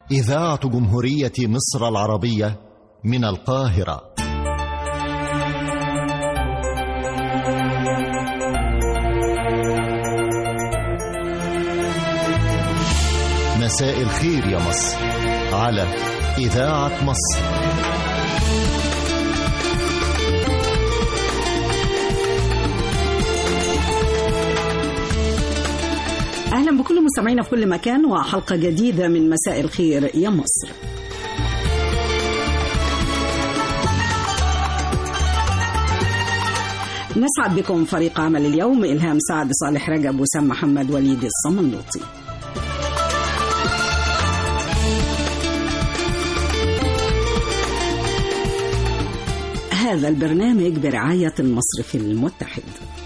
إذاعة جمهورية مصر العربية من القاهرة مساء الخير يا مصر على إذاعة مصر أهلا بكل مستمعينا في كل مكان وحلقة جديدة من مساء الخير يا مصر نسعد بكم فريق عمل اليوم إلهام سعد صالح رجب وسام محمد وليد الصمنوطي هذا البرنامج برعاية المصرف المتحد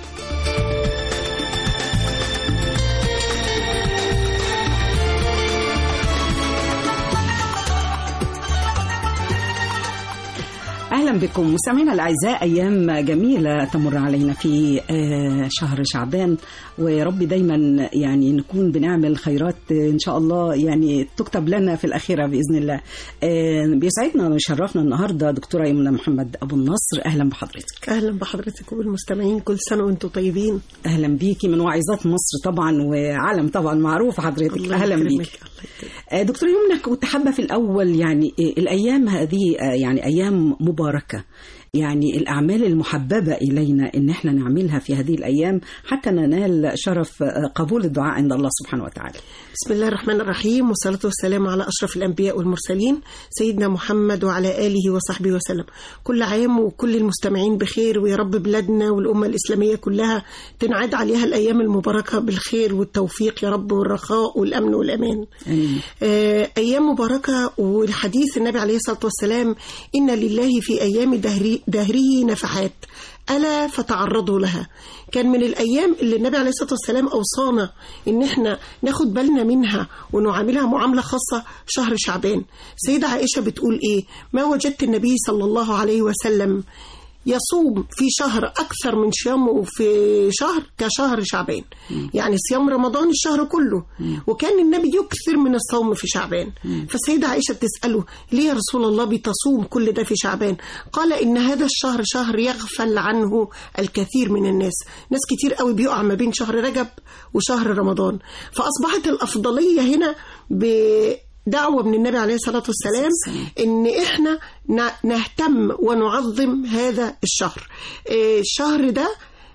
اهلا بكم مستمعينا الاعزاء ايام جميله تمر علينا في شهر شعبان ورب دايما يعني نكون بنعمل خيرات ان شاء الله يعني تكتب لنا في الاخره باذن الله بيسعدنا ويشرفنا النهارده دكتوره يمنى محمد ابو النصر اهلا بحضرتك اهلا بحضرتك وبالمستمعين كل سنه وانتم طيبين اهلا بيكي من واعظات مصر طبعا وعالم طبعا معروف حضرتك اهلا بيكي دكتوره يمنى كنت حابه في الاول يعني الايام هذه يعني ايام مباركه يعني الأعمال المحببة إلينا إن إحنا نعملها في هذه الأيام حتى ننال شرف قبول الدعاء عند الله سبحانه وتعالى بسم الله الرحمن الرحيم والصلاة والسلام على أشرف الأنبياء والمرسلين سيدنا محمد وعلى آله وصحبه وسلم كل عام وكل المستمعين بخير ويا رب بلادنا والأمة الإسلامية كلها تنعاد عليها الأيام المباركة بالخير والتوفيق يا رب والرخاء والأمن والأمان آمين. أيام مباركة والحديث النبي عليه الصلاة والسلام إن لله في أيام دهري دهره نفحات ألا فتعرضوا لها كان من الأيام اللي النبي عليه الصلاة والسلام أوصانا إن إحنا ناخد بالنا منها ونعاملها معاملة خاصة شهر شعبان سيدة عائشة بتقول إيه ما وجدت النبي صلى الله عليه وسلم يصوم في شهر أكثر من صيامه في شهر كشهر شعبان يعني صيام رمضان الشهر كله وكان النبي يكثر من الصوم في شعبان فالسيدة عائشة بتسأله ليه يا رسول الله بتصوم كل ده في شعبان قال إن هذا الشهر شهر يغفل عنه الكثير من الناس ناس كتير قوي بيقع ما بين شهر رجب وشهر رمضان فأصبحت الأفضلية هنا ب دعوة من النبي عليه الصلاة والسلام إن إحنا نهتم ونعظم هذا الشهر الشهر ده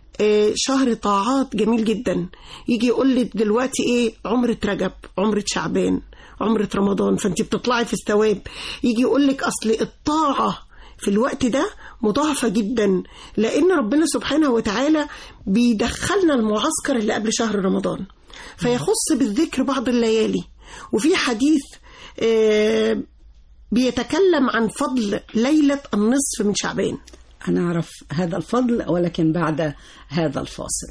شهر طاعات جميل جدا يجي يقول لي دلوقتي إيه عمرة رجب عمرة شعبان عمرة رمضان فأنت بتطلعي في الثواب يجي يقول لك أصل الطاعة في الوقت ده مضاعفة جدا لأن ربنا سبحانه وتعالى بيدخلنا المعسكر اللي قبل شهر رمضان فيخص بالذكر بعض الليالي وفي حديث بيتكلم عن فضل ليلة النصف من شعبان أنا أعرف هذا الفضل ولكن بعد هذا الفاصل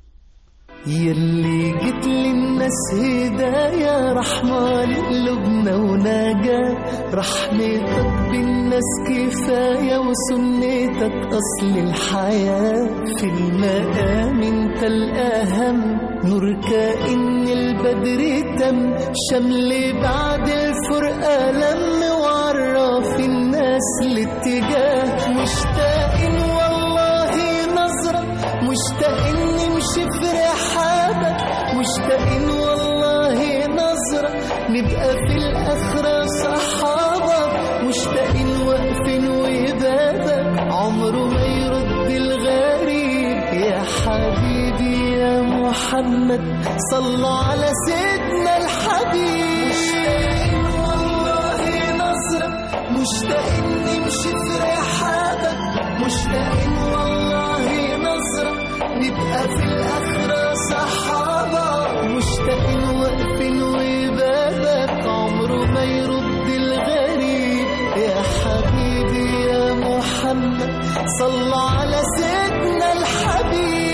يلي جيت للناس هدايا رحمة لقلوبنا ونجاة رحمتك بالناس كفاية وسنتك أصل الحياة في المقام انت الأهم نور كائن البدر تم شمل بعد الفرقة لم وعرف الناس الاتجاه مشتاقين والله نظرة مشتاقين نمشي في رحابك مشتاقين والله نظرة نبقى في الآخرة صحابك مشتاقين واقفين وبابك عمره ما يرد الغريب يا حبيبي يا محمد صلوا على سيدنا الحبيب مشتاقين والله نظرة مشتاقين نمشي في رحابك مشتاقين والله نظرة نبقى في الآخرة صحابة مشتاقين واقفين وبابك عمره ما يرد الغريب يا حبيبي يا محمد صلوا على سيدنا الحبيب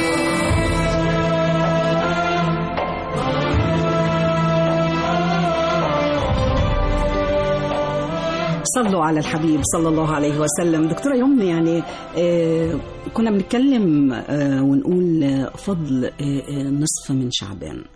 صلوا على الحبيب صلى الله عليه وسلم دكتورة يمنى يعني آه كنا بنتكلم آه ونقول آه، فضل آه، آه، نصف من شعبان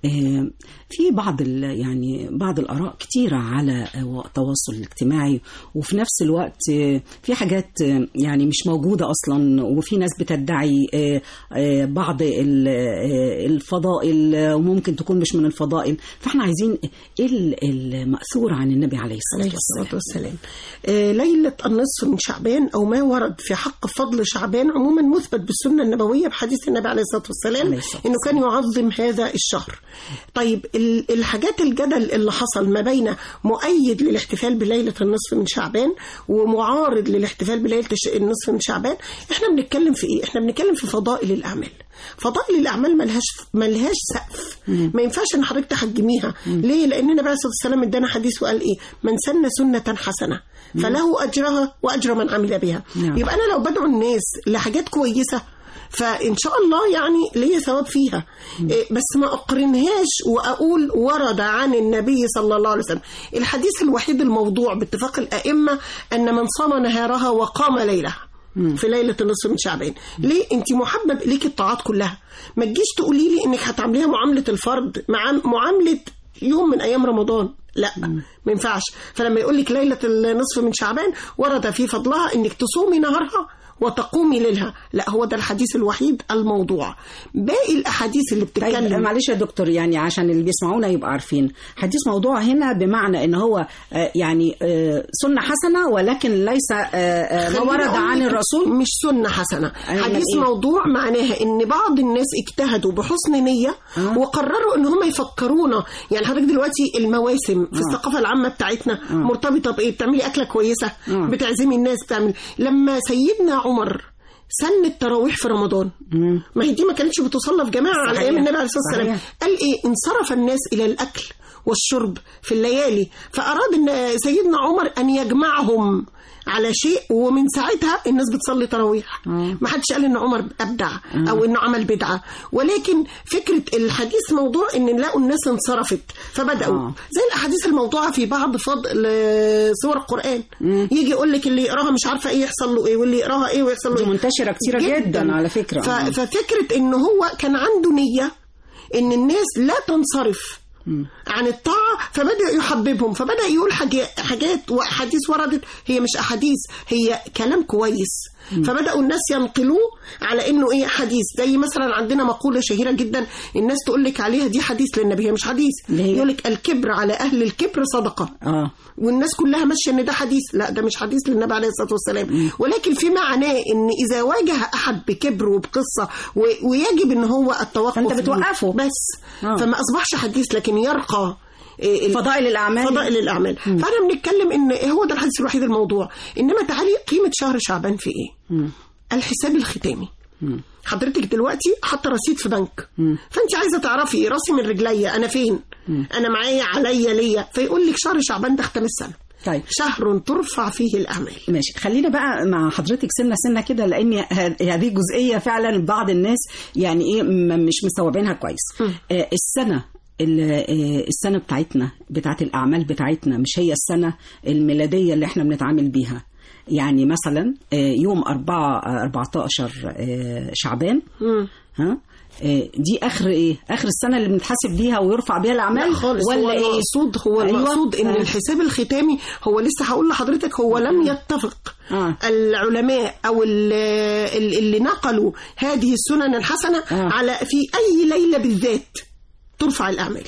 آه، في بعض ال- يعني بعض الآراء كتيرة على آه، التواصل الاجتماعي وفي نفس الوقت آه، في حاجات آه، يعني مش موجودة أصلا وفي ناس بتدعي آه، آه، بعض ال- آه، الفضائل آه، وممكن تكون مش من الفضائل فاحنا عايزين ايه ال- المأثور عن النبي عليه الصلاة عليه والسلام الصلاة والسلام آه، ليلة النصف من شعبان أو ما ورد في حق فضل شعبان عموما مثبت بالسنة النبوية بحديث النبي عليه الصلاة والسلام عليه الصلاة إنه كان يعظم هذا الشهر طيب ال- الحاجات الجدل اللي حصل ما بين مؤيد للاحتفال بليلة النصف من شعبان ومعارض للاحتفال بليلة الش- النصف من شعبان احنا بنتكلم في ايه احنا بنتكلم في فضائل الأعمال فضائل الأعمال ملهاش ملهاش سقف ما ينفعش ان حضرتك تحجميها ليه لأن النبي عليه الصلاة والسلام ادانا حديث وقال ايه من سن سنة حسنة فله أجرها وأجر من عمل بها نعم. يبقى أنا لو بدعو الناس لحاجات كويسة فإن شاء الله يعني ليا ثواب فيها إيه، بس ما أقرنهاش وأقول ورد عن النبي صلى الله عليه وسلم الحديث الوحيد الموضوع باتفاق الأئمة أن من صام نهارها وقام ليلها في ليلة النصف من شعبان ليه انت محبب ليك الطاعات كلها ما تجيش تقولي لي انك هتعمليها معاملة الفرد مع معاملة يوم من ايام رمضان لا ما ينفعش فلما يقول لك ليله النصف من شعبان ورد في فضلها انك تصومي نهارها وتقومي ليلها لا هو ده الحديث الوحيد الموضوع باقي الاحاديث اللي طيب بتتكلم معلش يا دكتور يعني عشان اللي بيسمعونا يبقى عارفين حديث موضوع هنا بمعنى ان هو آه، يعني آه، سنة حسنة ولكن ليس آه، آه، ما خليني ورد أقول عن لك الرسول مش سنة حسنة أيوة، حديث إيه؟ موضوع معناها ان بعض الناس اجتهدوا بحسن نية آه. وقرروا ان هم يفكرونا يعني حضرتك دلوقتي المواسم في الثقافة العامة بتاعتنا مرتبطة بايه بتعملي اكلة كويسة آه. بتعزمي الناس بتعمل لما سيدنا عمر سن التراويح في رمضان ما هي دي ما كانتش بتصلى في جماعة على صحيح. ايام النبي عليه الصلاة والسلام صحيح. قال ايه انصرف الناس الى الاكل والشرب في الليالي فاراد ان سيدنا عمر ان يجمعهم على شيء ومن ساعتها الناس بتصلي تراويح ما حدش قال ان عمر ابدع او انه عمل بدعه ولكن فكره الحديث موضوع ان لقوا الناس انصرفت فبداوا آه. زي الاحاديث الموضوعه في بعض فضل آه، سور القران يجي يقول لك اللي يقراها مش عارفه ايه يحصل له ايه واللي يقراها ايه ويحصل له دي ايه منتشرة كتيرة جدا, على فكرة ف... آه. ففكرة ان هو كان عنده نية ان الناس لا تنصرف عن الطاعة فبدأ يحببهم فبدأ يقول حاجات, حاجات وأحاديث وردت هي مش أحاديث هي كلام كويس فبدأوا الناس ينقلوه على انه ايه حديث زي مثلا عندنا مقولة شهيرة جدا الناس تقول لك عليها دي حديث للنبي هي مش حديث اللي هي؟ يقول لك الكبر على اهل الكبر صدقة اه والناس كلها ماشيه ان ده حديث لا ده مش حديث للنبي عليه الصلاه والسلام ولكن في معناه ان اذا واجه احد بكبر وبقصه و- ويجب ان هو التوقف فأنت ليه. بتوقفه. بس آه. فما اصبحش حديث لكن يرقى إيه ال- فضائل الأعمال فضائل الاعمال فاحنا بنتكلم ان هو ده الحديث الوحيد الموضوع انما تعالي قيمه شهر شعبان في ايه الحساب الختامي حضرتك دلوقتي حاطه رصيد في بنك فانت عايزه تعرفي راسي من رجليا انا فين انا معايا عليا ليا فيقول لك شهر شعبان ده ختام السنه طيب شهر ترفع فيه الاعمال ماشي خلينا بقى مع حضرتك سنه سنه كده لان ه- هذه جزئيه فعلا بعض الناس يعني ايه م- مش مستوعبينها كويس آه السنه ال- آه، السنه بتاعتنا بتاعت الاعمال بتاعتنا مش هي السنه الميلاديه اللي احنا بنتعامل بيها يعني مثلا آه، يوم 4 آه، 14 آه، شعبان ها آه، دي اخر ايه اخر السنه اللي بنتحاسب بيها ويرفع بيها الاعمال لا خالص ولا هو ايه المقصود هو أيوة. المقصود ان آه. الحساب الختامي هو لسه هقول لحضرتك هو لم يتفق آه. العلماء او ال- ال- اللي نقلوا هذه السنن الحسنه آه. على في اي ليله بالذات ترفع الاعمال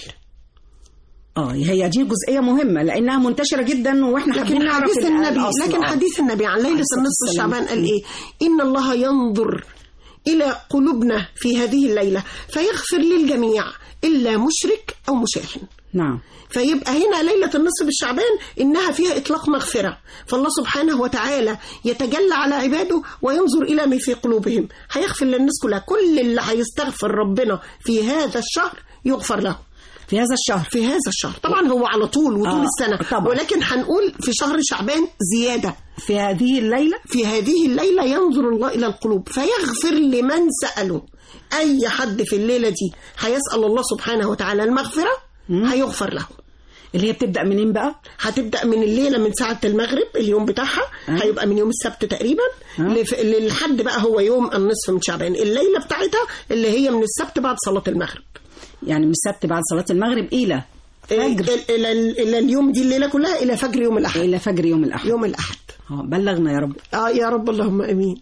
اه هي دي جزئيه مهمه لانها منتشره جدا واحنا حابين لكن نعرف حديث ال- النبي الأصل. لكن آه. حديث النبي عن ليله عليه الصلاة النصف والسلام. الشعبان قال ايه ان الله ينظر الى قلوبنا في هذه الليله فيغفر للجميع الا مشرك او مشاحن نعم فيبقى هنا ليلة النصف بالشعبان إنها فيها إطلاق مغفرة فالله سبحانه وتعالى يتجلى على عباده وينظر إلى ما في قلوبهم هيغفر للناس كلها كل اللي هيستغفر ربنا في هذا الشهر يغفر له في هذا الشهر في هذا الشهر طبعا هو على طول وطول آه، السنة طبعا. ولكن هنقول في شهر شعبان زيادة في هذه الليله في هذه الليلة ينظر الله إلى القلوب فيغفر لمن سأله أي حد في الليلة دي هيسأل الله سبحانه وتعالى المغفرة هيغفر له اللي هي بتبدا منين بقى هتبدا من الليله من ساعه المغرب اليوم بتاعها هيبقى من يوم السبت تقريبا لف- للحد بقى هو يوم النصف من شعبان الليله بتاعتها اللي هي من السبت بعد صلاه المغرب يعني من السبت بعد صلاة المغرب إلى فجر إلى, إلى, إلى اليوم دي الليلة كلها إلى فجر يوم الأحد إلى فجر يوم الأحد يوم الأحد آه، بلغنا يا رب آه يا رب اللهم أمين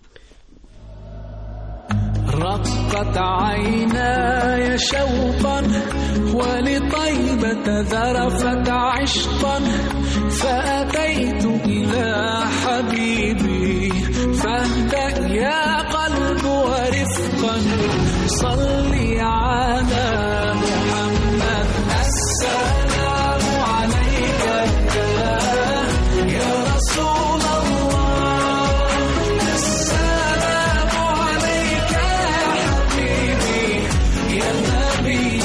رقت عيناي شوقا ولطيبة ذرفت عشقا فأتيت إلى حبيبي فاهدأ يا قلب ورفقا صلي على محمد السلام عليك يا رسول الله السلام عليك يا حبيبي يا نبي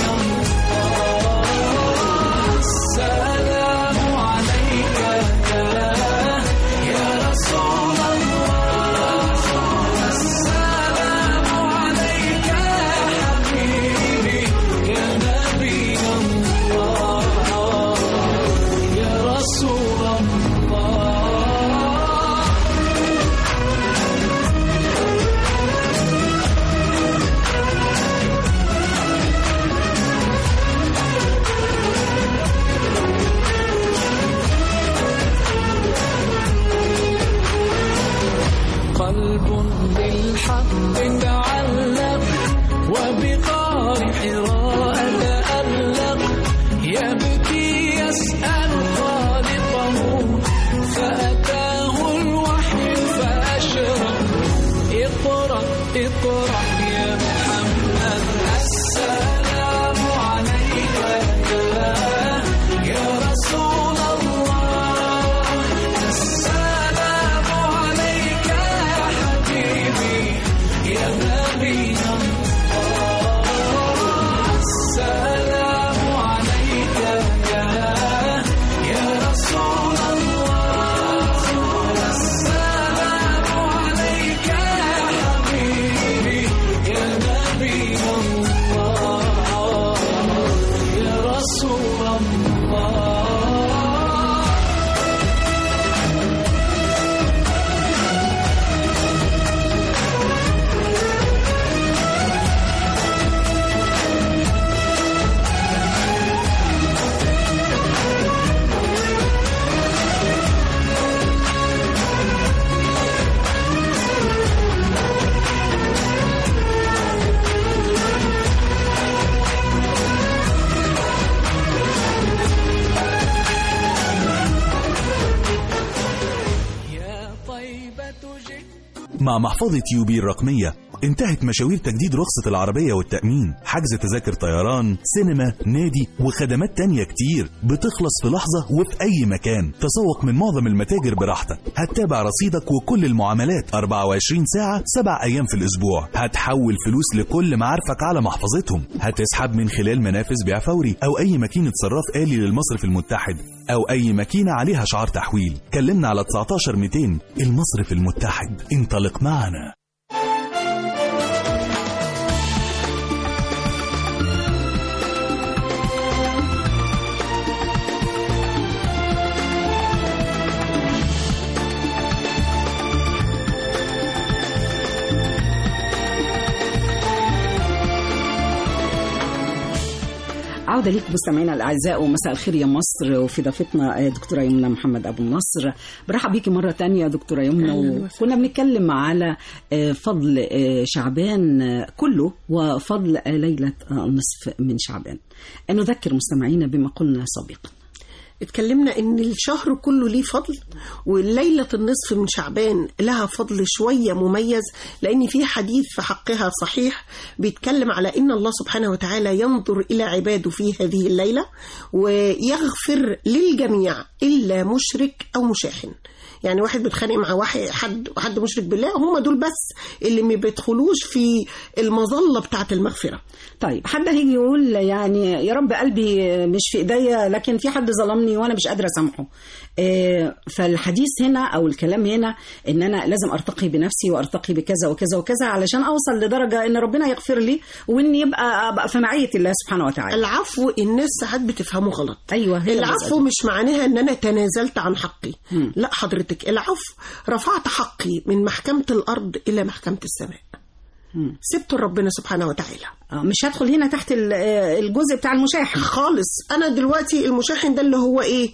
الله السلام عليك يا رسول الله السلام عليك يا حبيبي يا نبي الله يا رسول الله قلب بالحق تعلق وبغار حراء تألق يبكي يسأل خالقه فأتاه الوحي فأشرق اقرأ اقرأ يا محمد السلام عليك يا رسول الله السلام عليك يا حبيبي يا نبي الله السلام عليك يا رسول الله السلام عليك يا حبيبي يا نبي الله يا رسول الله يا طيبة جئت مع محفظة يوبي الرقمية انتهت مشاوير تجديد رخصة العربية والتأمين حجز تذاكر طيران سينما نادي وخدمات تانية كتير بتخلص في لحظة وفي أي مكان تسوق من معظم المتاجر براحتك هتتابع رصيدك وكل المعاملات 24 ساعة 7 أيام في الأسبوع هتحول فلوس لكل معارفك على محفظتهم هتسحب من خلال منافذ بيع فوري أو أي ماكينة صراف آلي للمصرف المتحد أو أي ماكينة عليها شعار تحويل كلمنا على 19 200 المصرف المتحد انطلق معنا عودة ليك مستمعينا الأعزاء ومساء الخير يا مصر وفي ضيفتنا آه، دكتورة يمنى محمد أبو النصر برحب بيكي مرة تانية دكتورة يمنى أهلاً وسهلاً. وكنا بنتكلم على آه، فضل آه، شعبان آه، كله وفضل آه، ليلة آه، النصف من شعبان نذكر مستمعينا بما قلنا سابقا اتكلمنا ان الشهر كله ليه فضل وليلة النصف من شعبان لها فضل شوية مميز لان في حديث في حقها صحيح بيتكلم على ان الله سبحانه وتعالى ينظر الى عباده في هذه الليلة ويغفر للجميع الا مشرك او مشاحن يعني واحد بيتخانق مع واحد حد حد مشرك بالله هم دول بس اللي ما بيدخلوش في المظلة بتاعة المغفرة طيب حد هيجي يقول يعني يا رب قلبي مش في ايديا لكن في حد ظلمني وانا مش قادره اسامحه آه، فالحديث هنا او الكلام هنا ان انا لازم ارتقي بنفسي وارتقي بكذا وكذا وكذا علشان اوصل لدرجه ان ربنا يغفر لي وان يبقى ابقى في معيه الله سبحانه وتعالى العفو الناس ساعات بتفهمه غلط ايوه هي العفو المسألة. مش معناها ان انا تنازلت عن حقي مم. لا حضرتك العفو رفعت حقي من محكمة الارض الى محكمة السماء سبته لربنا سبحانه وتعالى آه، مش هدخل هنا تحت ال- آه، الجزء بتاع المشاحن خالص انا دلوقتي المشاحن ده اللي هو ايه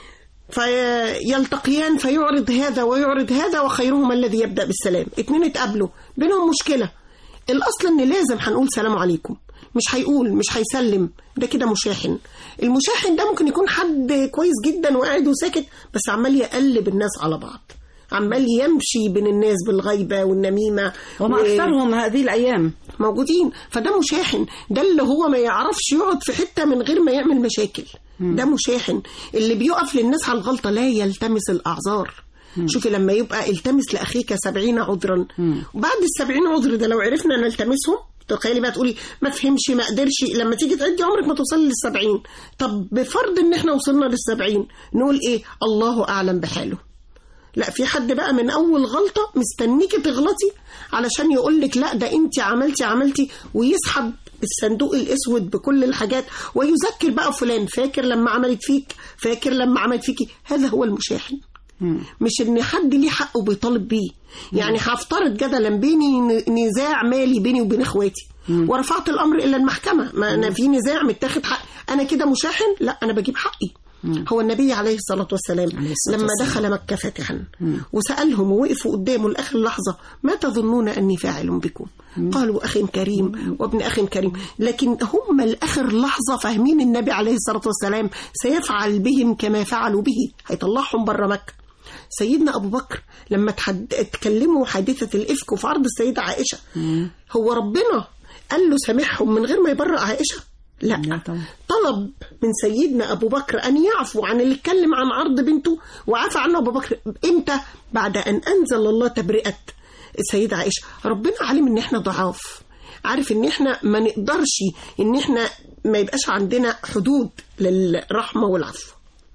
فيلتقيان فيعرض هذا ويعرض هذا وخيرهما الذي يبدا بالسلام اتنين اتقابلوا بينهم مشكله الاصل ان لازم هنقول سلام عليكم مش هيقول مش هيسلم ده كده مشاحن المشاحن ده ممكن يكون حد كويس جدا وقاعد وساكت بس عمال يقلب الناس على بعض عمال يمشي بين الناس بالغيبه والنميمه وما و- أكثرهم هذه الأيام موجودين فده مشاحن ده اللي هو ما يعرفش يقعد في حته من غير ما يعمل مشاكل ده مشاحن اللي بيقف للناس على الغلطه لا يلتمس الاعذار شوفي لما يبقى التمس لاخيك سبعين عذرا بعد السبعين عذر ده لو عرفنا نلتمسهم تخيلي بقى تقولي ما فهمش ما قدرش لما تيجي تعدي عمرك ما توصلي للسبعين طب بفرض ان احنا وصلنا للسبعين نقول ايه الله اعلم بحاله لا في حد بقى من اول غلطه مستنيكي تغلطي علشان يقول لك لا ده انت عملتي عملتي ويسحب الصندوق الاسود بكل الحاجات ويذكر بقى فلان فاكر لما عملت فيك فاكر لما عملت فيكي هذا هو المشاحن مش ان حد ليه حق وبيطالب بيه يعني هفترض جدلا بيني ن- نزاع مالي بيني وبين اخواتي ورفعت الامر الى المحكمه ما انا في نزاع متاخد حق انا كده مشاحن لا انا بجيب حقي هو النبي عليه الصلاة والسلام عليه الصلاة لما والسلام. دخل مكة فاتحا وسألهم ووقفوا قدامه لآخر لحظة ما تظنون أني فاعل بكم قالوا أخ كريم وابن أخ كريم لكن هم لآخر لحظة فاهمين النبي عليه الصلاة والسلام سيفعل بهم كما فعلوا به هيطلعهم بره مكة سيدنا أبو بكر لما تحد... اتكلموا حادثة الإفك وفي عرض السيدة عائشة هو ربنا قال له سامحهم من غير ما يبرأ عائشة لا لا طبعا. طلب من سيدنا ابو بكر ان يعفو عن اللي اتكلم عن عرض بنته وعفى عنه ابو بكر امتى بعد ان انزل الله تبرئه السيده عائشه ربنا عالم ان احنا ضعاف عارف ان احنا ما نقدرش ان احنا ما يبقاش عندنا حدود للرحمه والعفو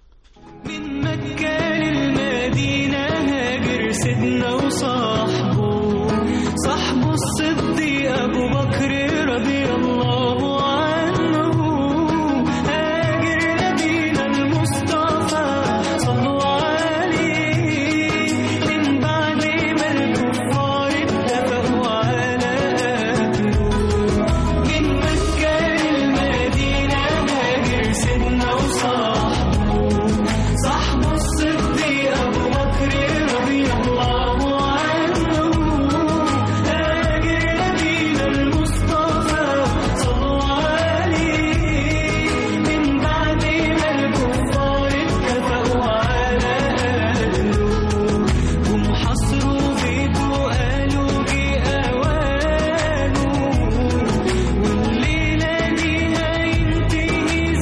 من مكة للمدينة هاجر سيدنا وصاحبه صاحبه الصديق أبو بكر رضي الله عنه هاجر نبينا المصطفى صلوا عليه من بعد ما الكفار اتفقوا على قتله من مكة للمدينة هاجر سيدنا وصاحبه صاحبه الصديق أبو بكر رضي الله عنه هاجر نبينا المصطفى صلوا عليه من بعد ما الكفار اتفقوا على قتله هم حصروا بيته قالوا جه أوانه والليلة دي هينتهي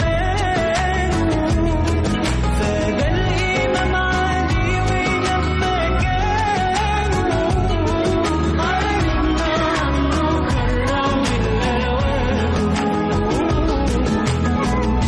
زمانه فده الإمام علي ولما كانوا عرفنا عنه كرم الأوان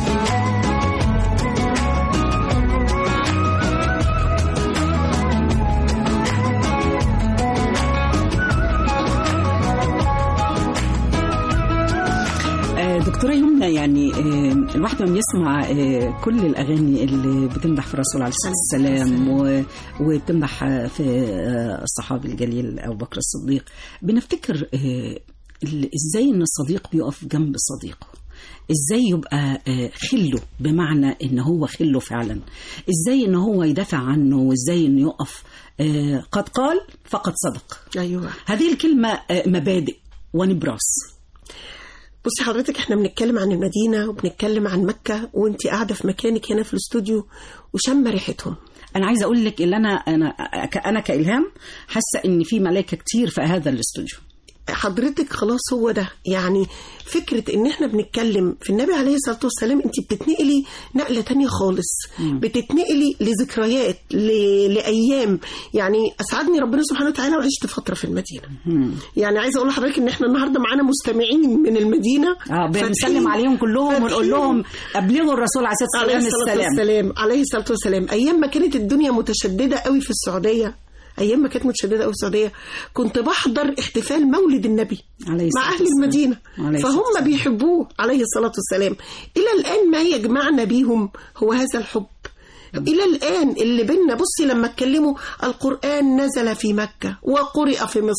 آه، دكتورة يمنى يعني آه، الواحد لما بيسمع آه، كل الأغاني اللي بتمدح في الرسول عليه الصلاة والسلام و- وبتمدح آه، في آه، الصحابي الجليل أبو بكر الصديق بنفتكر آه، ال- إزاي إن الصديق بيقف جنب صديقه ازاي يبقى آه، خله بمعنى ان هو خله فعلا ازاي ان هو يدافع عنه وازاي انه يقف آه، قد قال فقد صدق ايوه هذه الكلمة آه، مبادئ ونبراس بصي حضرتك احنا بنتكلم عن المدينه وبنتكلم عن مكه وانت قاعده في مكانك هنا في الاستوديو وشامه ريحتهم انا عايزه اقول لك ان انا انا ك- انا كالهام حاسه ان في ملائكه كتير في هذا الاستوديو حضرتك خلاص هو ده يعني فكرة ان احنا بنتكلم في النبي عليه الصلاة والسلام انت بتتنقلي نقلة تانية خالص بتتنقلي لذكريات ل... لأيام يعني أسعدني ربنا سبحانه وتعالى وعشت فترة في المدينة يعني عايزة أقول لحضرتك ان احنا النهاردة معانا مستمعين من المدينة اه فاتحين- بنسلم عليهم كلهم ونقول فاتحين لهم ابلغوا الرسول عليه الصلاه عليه والسلام الصلاة السلام والسلام عليه الصلاة والسلام أيام ما كانت الدنيا متشددة قوي في السعودية أيام ما كانت متشددة قوي في السعودية كنت بحضر احتفال مولد النبي عليه مع الصلاة أهل والسلام. المدينة عليه الصلاة فهم والسلام. بيحبوه عليه الصلاة والسلام إلى الآن ما يجمعنا بيهم هو هذا الحب إلى الآن اللي بينا بصي لما اتكلموا القرآن نزل في مكة وقرئ في مصر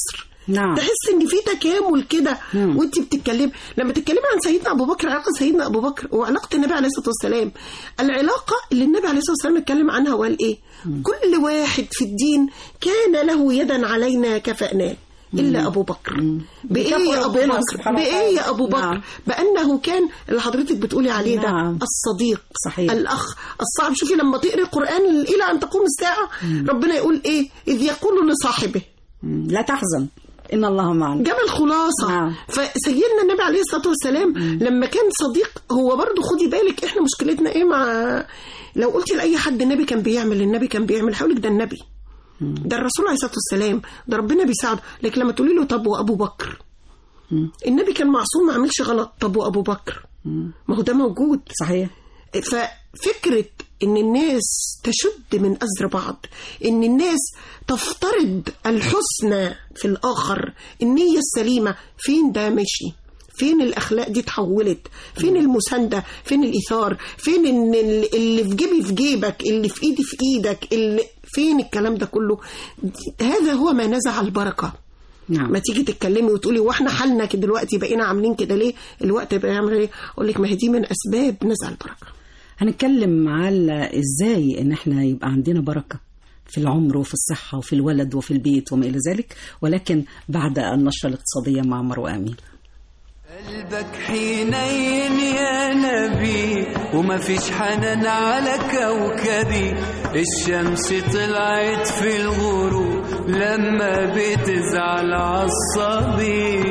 نعم. تحس ان في تكامل كده مم. وانت بتتكلمي لما تتكلمي عن سيدنا ابو بكر علاقه سيدنا ابو بكر وعلاقه النبي عليه الصلاه والسلام العلاقه اللي النبي عليه الصلاه والسلام اتكلم عنها وقال ايه كل واحد في الدين كان له يدا علينا كفأناه الا ابو بكر بايه بكفى يا ابو ربنا بكر سبحانه بايه وتعالى. يا ابو بكر نعم. بانه كان اللي حضرتك بتقولي عليه ده نعم. الصديق صحيح. الاخ الصعب شوفي لما تقري القران الى ان تقوم الساعه ربنا يقول ايه اذ يقول لصاحبه مم. لا تحزن إن الله معنا جاب الخلاصة نعم. فسيدنا النبي عليه الصلاة والسلام لما كان صديق هو برضو خدي بالك احنا مشكلتنا ايه مع لو قلت لأي حد النبي كان بيعمل النبي كان بيعمل هقولك ده النبي ده الرسول عليه الصلاة والسلام ده ربنا بيساعده لكن لما تقولي له طب وأبو بكر النبي كان معصوم ما عملش غلط طب وأبو بكر ما هو ده موجود صحيح ففكرة إن الناس تشد من أزر بعض إن الناس تفترض الحسنى في الآخر النية السليمة فين ده مشي فين الأخلاق دي اتحولت فين المساندة فين الإيثار فين إن ال- اللي في جيبي في جيبك اللي في إيدي في إيدك اللي فين الكلام ده كله هذا هو ما نزع البركة نعم ما تيجي تتكلمي وتقولي واحنا حالنا كده دلوقتي بقينا عاملين كده ليه الوقت بقى يعمل ايه اقول لك ما هي دي من اسباب نزع البركه هنتكلم على ازاي ان احنا يبقى عندنا بركه في العمر وفي الصحه وفي الولد وفي البيت وما الى ذلك ولكن بعد النشره الاقتصاديه مع مروه امين قلبك حنين يا نبي وما فيش حنان على كوكبي الشمس طلعت في الغروب لما بتزعل عصبي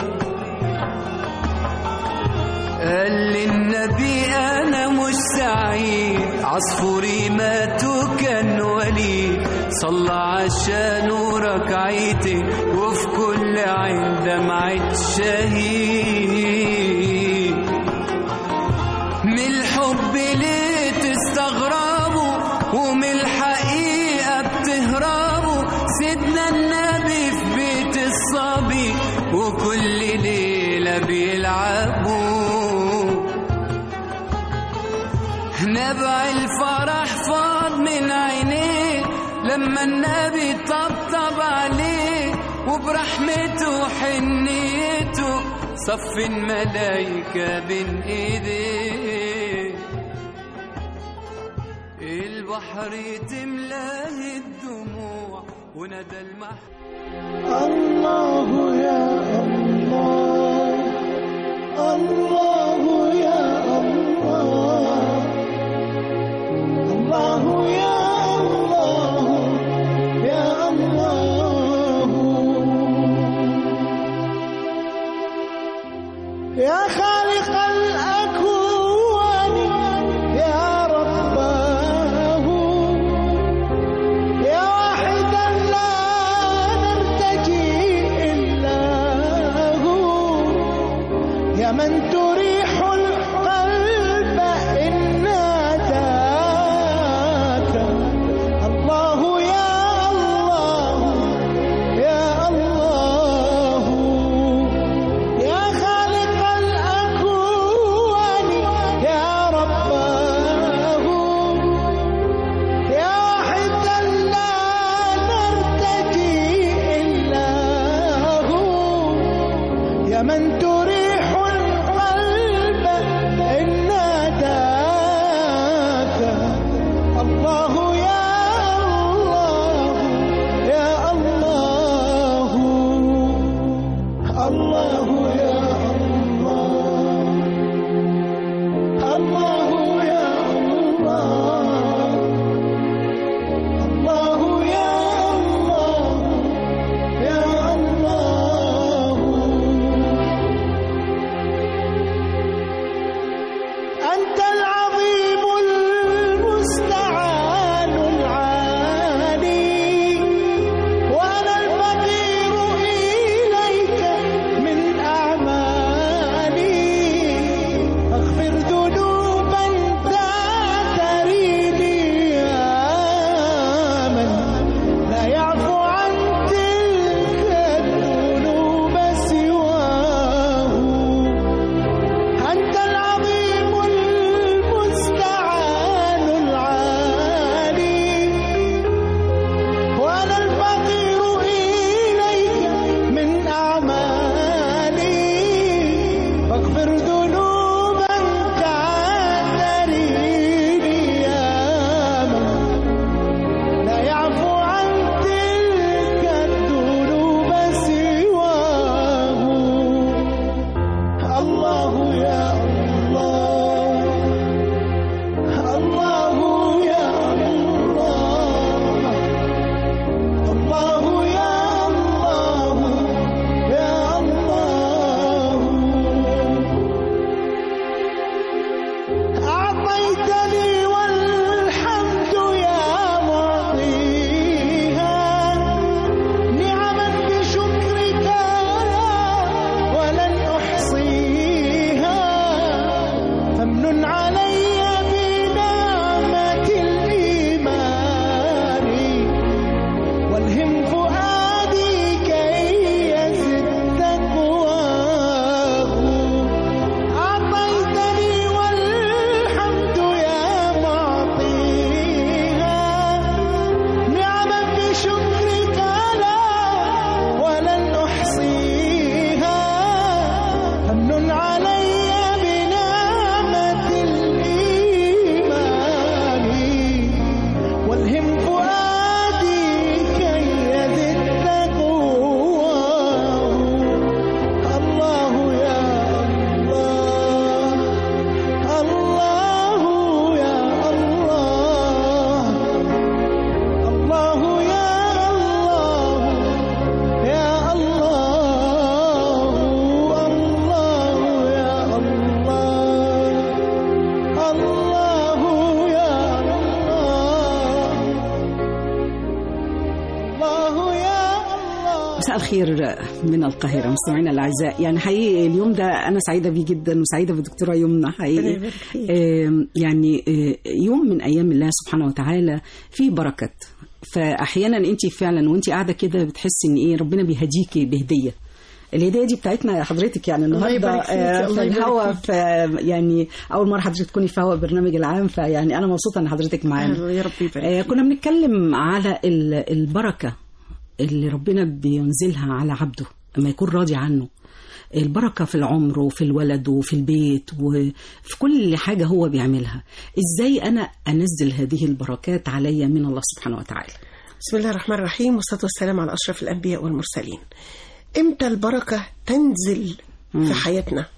قال لي النبي انا مش سعيد عصفوري مات وكان وليد صلى عشانه ركعتين وفي كل عين دمعة شهيد من الحب ليه تستغربوا ومن الحقيقة بتهربوا سيدنا النبي في بيت الصبي وكل ليلة بيلعبوا نبع الفرح فاض من عينيه لما النبي طبطب عليه وبرحمته وحنيته صف الملايكة بين ايديه البحر تملاه الدموع وندى المح الله يا الله الله يا الله الله يا الله يا الله يا خالق الأكوان يا رباه يا واحدا لا نرتجي إلا هو مساء الخير من القاهرة مستمعينا الأعزاء يعني حقيقي اليوم ده أنا سعيدة بيه جدا وسعيدة بالدكتورة يمنى حقيقي آم، يعني آه، يوم من أيام الله سبحانه وتعالى فيه بركات فأحيانا أنت فعلا وأنت قاعدة كده بتحسي إن إيه ربنا بيهديكي بهدية الهديه دي بتاعتنا يا حضرتك يعني النهارده يبارك فيك، آه، الله في يبارك الهوا فيك. ف يعني اول مره حضرتك تكوني في هوا البرنامج العام فيعني انا مبسوطه ان حضرتك معانا يا رب يبارك آه، كنا بنتكلم على ال- البركة اللي ربنا بينزلها على عبده لما يكون راضي عنه البركة في العمر وفي الولد وفي البيت وفي كل حاجة هو بيعملها ازاي انا انزل هذه البركات عليا من الله سبحانه وتعالى بسم الله الرحمن الرحيم والصلاة والسلام على أشرف الأنبياء والمرسلين إمتى البركة تنزل في حياتنا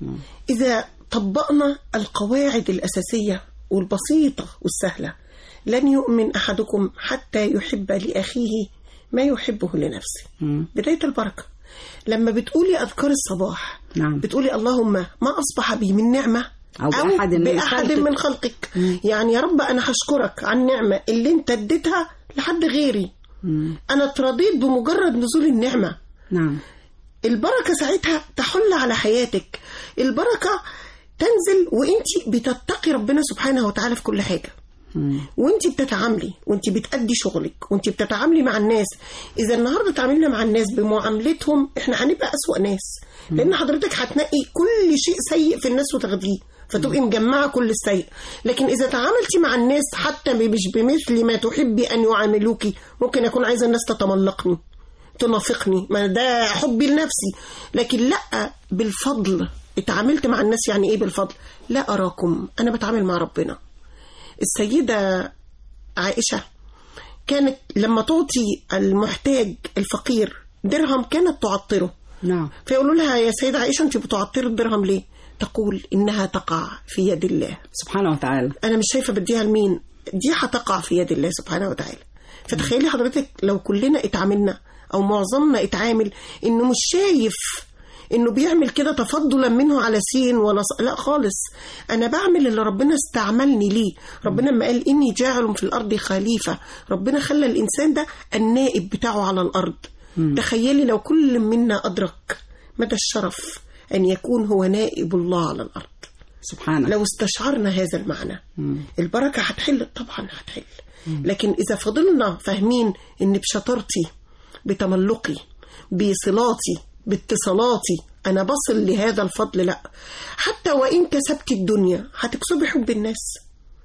إذا طبقنا القواعد الأساسية والبسيطة والسهلة لن يؤمن أحدكم حتى يحب لأخيه ما يحبه لنفسه مم. بداية البركة لما بتقولي أذكار الصباح نعم. بتقولي اللهم ما أصبح بي من نعمة أو بأحد من بأحد خلقك. من خلقك يعني يا رب أنا هشكرك على النعمة اللي أنت اديتها لحد غيري مم. أنا اترضيت بمجرد نزول النعمة نعم البركة ساعتها تحل على حياتك البركة تنزل وانت بتتقي ربنا سبحانه وتعالى في كل حاجة مم. وانت بتتعاملي وانت بتأدي شغلك وانت بتتعاملي مع الناس اذا النهارده تعاملنا مع الناس بمعاملتهم احنا هنبقى اسوأ ناس لان حضرتك هتنقي كل شيء سيء في الناس وتاخديه فتبقي مجمعه كل السيء لكن اذا تعاملتي مع الناس حتى مش بمثل ما تحبي ان يعاملوكي ممكن اكون عايزه الناس تتملقني تنافقني ما ده حبي لنفسي لكن لا بالفضل اتعاملت مع الناس يعني ايه بالفضل لا اراكم انا بتعامل مع ربنا السيدة عائشة كانت لما تعطي المحتاج الفقير درهم كانت تعطره نعم فيقولوا لها يا سيدة عائشة أنت بتعطري الدرهم ليه؟ تقول إنها تقع في يد الله سبحانه وتعالى أنا مش شايفة بديها لمين دي هتقع في يد الله سبحانه وتعالى فتخيلي حضرتك لو كلنا اتعاملنا أو معظمنا اتعامل إنه مش شايف انه بيعمل كده تفضلا منه على سين ولا ص... لا خالص انا بعمل اللي ربنا استعملني ليه ربنا لما قال اني جاعل في الارض خليفه ربنا خلى الانسان ده النائب بتاعه على الارض تخيلي لو كل منا ادرك مدى الشرف ان يكون هو نائب الله على الارض سبحانه لو استشعرنا هذا المعنى البركة هتحل طبعا هتحل لكن إذا فضلنا فاهمين إن بشطارتي بتملقي بصلاتي باتصالاتي أنا بصل لهذا الفضل لا حتى وإن كسبت الدنيا هتكسبي حب الناس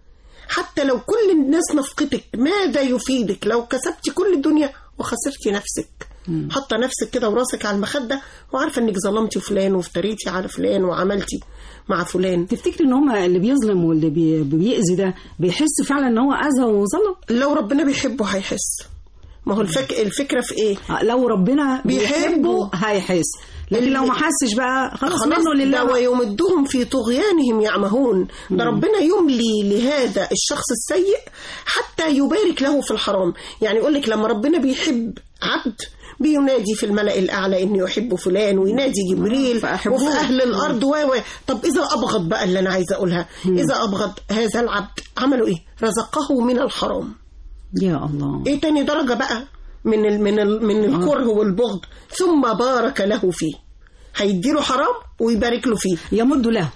حتى لو كل الناس نفقتك ماذا يفيدك لو كسبتي كل الدنيا وخسرتي نفسك حاطه نفسك كده وراسك على المخده وعارفه انك ظلمتي فلان وافتريتي على فلان وعملتي مع فلان تفتكري ان هم اللي بيظلم واللي بي- بيأذي ده بيحس فعلا ان هو اذى وظلم لو ربنا بيحبه هيحس ما هو الفك... الفكره في ايه آه، لو ربنا بيحبه. بيحبه هيحس لكن لو ما حسش بقى خلاص, خلاص منه ده لله ويمدهم في طغيانهم يعمهون ده ربنا يملي لهذا الشخص السيء حتى يبارك له في الحرام يعني يقول لك لما ربنا بيحب عبد بينادي في الملأ الأعلى إني أحب فلان وينادي جبريل فأحبوه. وفي أهل الأرض و و طب إذا أبغض بقى اللي أنا عايزة أقولها إذا أبغض هذا العبد عملوا إيه؟ رزقه من الحرام يا الله ايه تاني درجة بقى من ال من ال من الكره والبغض ثم بارك له فيه هيديله حرام ويبارك له فيه يمد له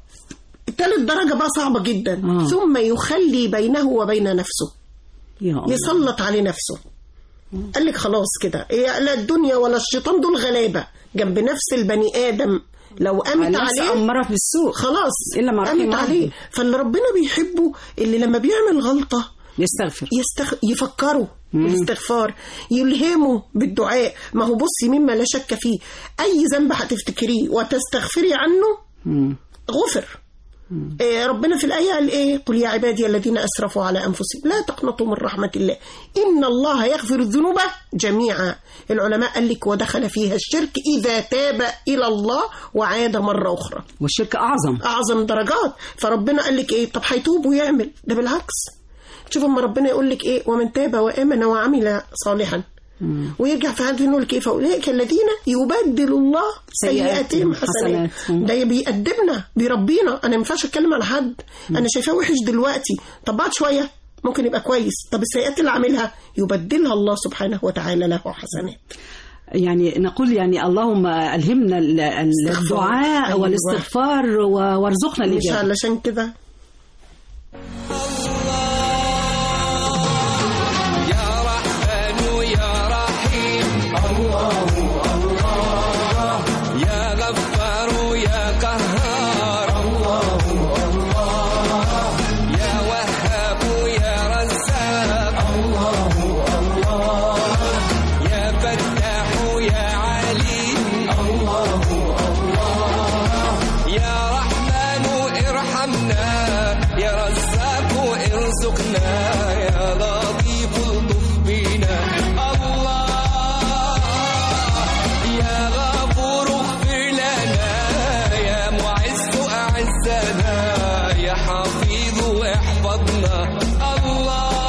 تالت درجة بقى صعبة جدا آه. ثم يخلي بينه وبين نفسه يا الله يسلط عليه نفسه قال لك خلاص كده إيه لا الدنيا ولا الشيطان دول غلابة جنب نفس البني آدم لو قامت النفس عليه أمارة بالسوء خلاص إلا ما رحم قامت عليه ربي. فاللي ربنا بيحبه اللي لما بيعمل غلطة يستغفر يستخ... يفكروا بالاستغفار يلهموا بالدعاء ما هو بصي مما لا شك فيه اي ذنب هتفتكريه وتستغفري عنه مم. غفر إيه ربنا في الآية قال إيه قل يا عبادي الذين أسرفوا على أنفسهم لا تقنطوا من رحمة الله إن الله يغفر الذنوب جميعا العلماء قال لك ودخل فيها الشرك إذا تاب إلى الله وعاد مرة أخرى والشرك أعظم اعظم درجات فربنا قال لك ايه طب هيتوب ويعمل ده بالعكس شوف اما ربنا يقول لك ايه ومن تاب وامن وعمل صالحا ويرجع في حد يقول لك ايه فاولئك الذين يبدل الله سيئاتهم حسنات حسنات. ده بيأدبنا بيربينا انا ما ينفعش اتكلم على حد انا شايفاه وحش دلوقتي طب بعد شويه ممكن يبقى كويس طب السيئات اللي عاملها يبدلها الله سبحانه وتعالى له حسنات يعني نقول يعني اللهم ألهمنا ال- ال- استغفار. الدعاء أيوة. والاستغفار و- وارزقنا مش الإجابة علشان كده يا رحمن يا رحيم الله الله يا غفار يا قهار الله الله يا وهاب يا رزاق الله الله يا فتاح يا عليم الله الله يا رحمن ارحمنا يا رزاق ارزقنا يا لطيف الطف بنا الله يا غفور اغفر لنا يا معز اعزنا يا حفيظ احفظنا الله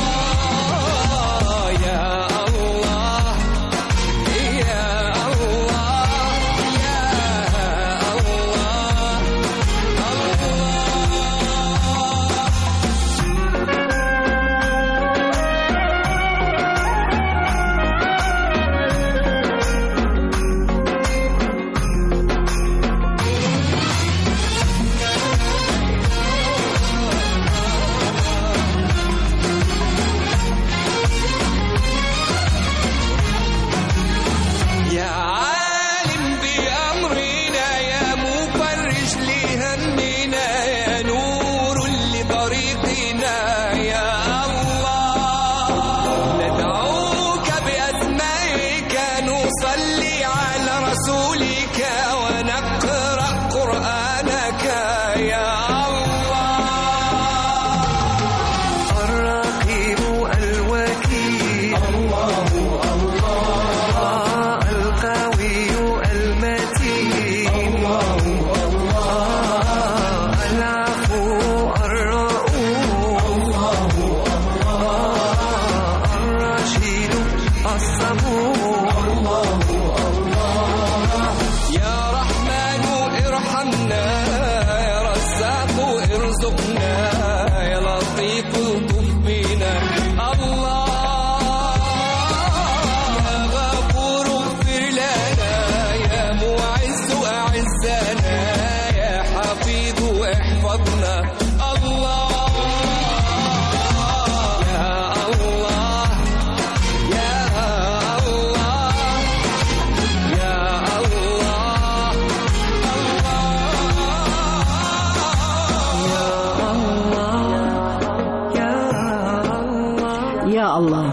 يا الله يا الله يا الله يا عالم بأمرنا يا مفرج لهمنا يا نور لطريقنا يا الله ندعوك بأسمائك نصلي على رسولك ونقرأ قرآنك يا الله الرقيب الوكيل الله الله القوي المتين الله الله العفو الرؤوف الله الله الرشيد الصبور الله الله يا رحمن ارحمنا يا رزاق ارزقنا يا لطيف الطف بنا الله يا غفور اغفر لنا يا معز اعزنا يا حفيظ احفظنا الله يا الله يا الله يا الله يا الله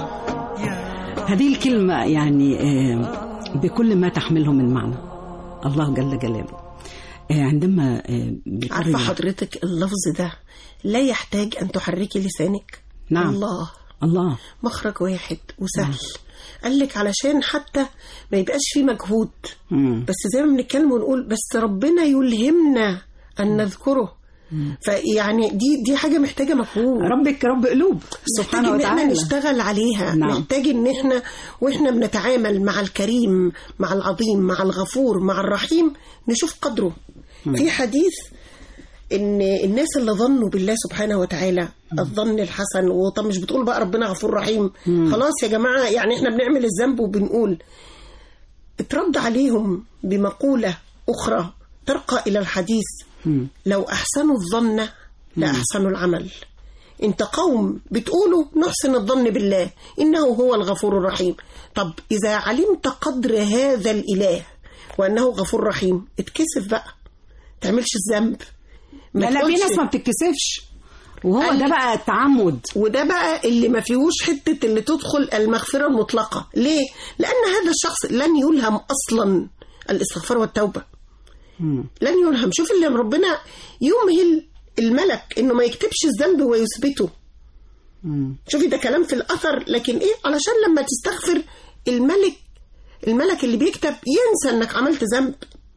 هذه الكلمة يعني آه، بكل ما تحمله من معنى الله جل جلاله آه، عندما آه، بيقول عارفة حضرتك اللفظ ده لا يحتاج أن تحركي لسانك نعم. الله الله مخرج واحد وسهل قال لك علشان حتى ما يبقاش فيه مجهود مم. بس زي ما بنتكلم ونقول بس ربنا يلهمنا أن نذكره فيعني دي دي حاجة محتاجة مجهود ربك رب قلوب محتاج سبحانه ان احنا وتعالى نشتغل عليها نعم. محتاج ان احنا واحنا بنتعامل مع الكريم مع العظيم مع الغفور مع الرحيم نشوف قدره في حديث ان الناس اللي ظنوا بالله سبحانه وتعالى الظن الحسن وطب مش بتقول بقى ربنا غفور رحيم خلاص يا جماعه يعني احنا بنعمل الذنب وبنقول اترد عليهم بمقوله اخرى ترقى الى الحديث لو احسنوا الظن لاحسنوا العمل انت قوم بتقولوا نحسن الظن بالله انه هو الغفور الرحيم طب اذا علمت قدر هذا الاله وانه غفور رحيم اتكسف بقى تعملش الذنب ما لا لا في تقولش- ناس ما بتتكسفش وهو قال ده لك- بقى التعمد وده بقى اللي ما فيهوش حتة اللي تدخل المغفرة المطلقة ليه؟ لأن هذا الشخص لن يلهم أصلا الاستغفار والتوبة لن يلهم شوف اللي ربنا يمهل الملك انه ما يكتبش الذنب ويثبته شوفي ده كلام في الاثر لكن ايه علشان لما تستغفر الملك الملك اللي بيكتب ينسى انك عملت ذنب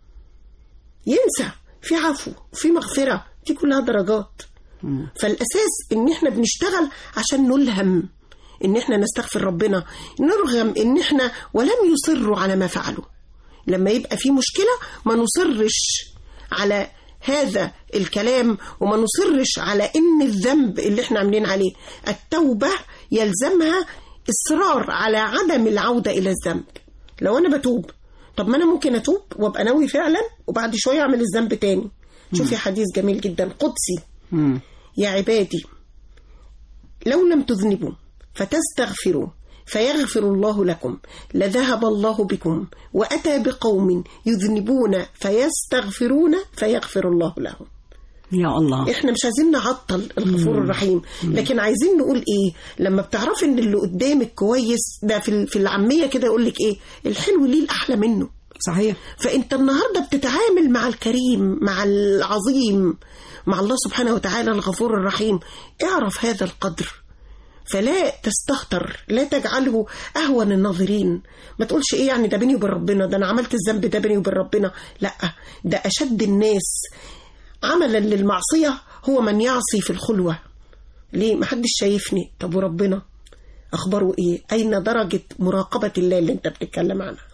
ينسى في عفو في مغفرة دي كلها درجات فالاساس ان احنا بنشتغل عشان نلهم ان احنا نستغفر ربنا نرغم ان احنا ولم يصروا على ما فعلوا لما يبقى في مشكلة ما نصرش على هذا الكلام وما نصرش على ان الذنب اللي احنا عاملين عليه التوبة يلزمها اصرار على عدم العودة الى الذنب لو انا بتوب طب ما انا ممكن اتوب وابقى ناوي فعلا وبعد شويه اعمل الذنب تاني شوفي حديث جميل جدا قدسي مم. يا عبادي لو لم تذنبوا فتستغفروا فيغفر الله لكم لذهب الله بكم وأتى بقوم يذنبون فيستغفرون فيغفر الله لهم يا الله احنا مش عايزين نعطل الغفور الرحيم لكن عايزين نقول ايه لما بتعرفي ان اللي قدامك كويس ده في ال- في العاميه كده يقول لك ايه الحلو ليه الاحلى منه صحيح فانت النهارده بتتعامل مع الكريم مع العظيم مع الله سبحانه وتعالى الغفور الرحيم اعرف هذا القدر فلا تستهتر لا تجعله اهون الناظرين ما تقولش ايه يعني ده بيني وبين ربنا ده انا عملت الذنب ده بيني وبين ربنا لا ده اشد الناس عملا للمعصيه هو من يعصي في الخلوه ليه محدش شايفني طب وربنا اخباره ايه اين درجه مراقبه الله اللي انت بتتكلم عنها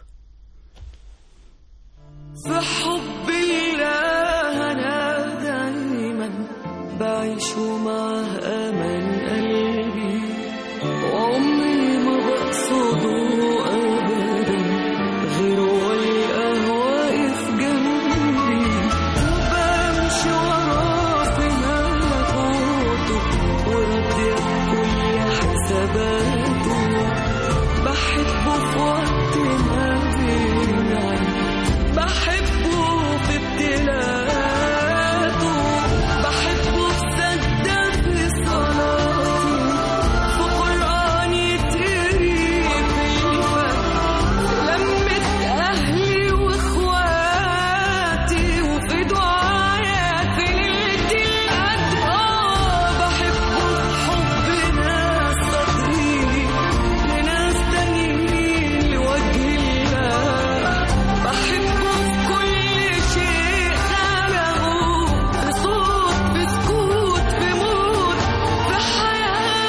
في حب الله أنا دايما بعيش ومعه أمل قلبي وعمري ما بقصده أبدا غير والقاه واقف جنبي وبمشي وراه في ملكوته وراضية بكل حساباته بحبه في وقت ما بينعم بحبه في ابتلاءاته بحبه في سجدة في صلاتي في قرآن يتقري في الفجر لمة أهلي وإخواتي وفي دعايا في ليلة القدر آه بحبه في حب ناس صادقين لناس تانيين لوجه الله بحبه في كل شيء خلقه في صوت في سكوت في موت في حياة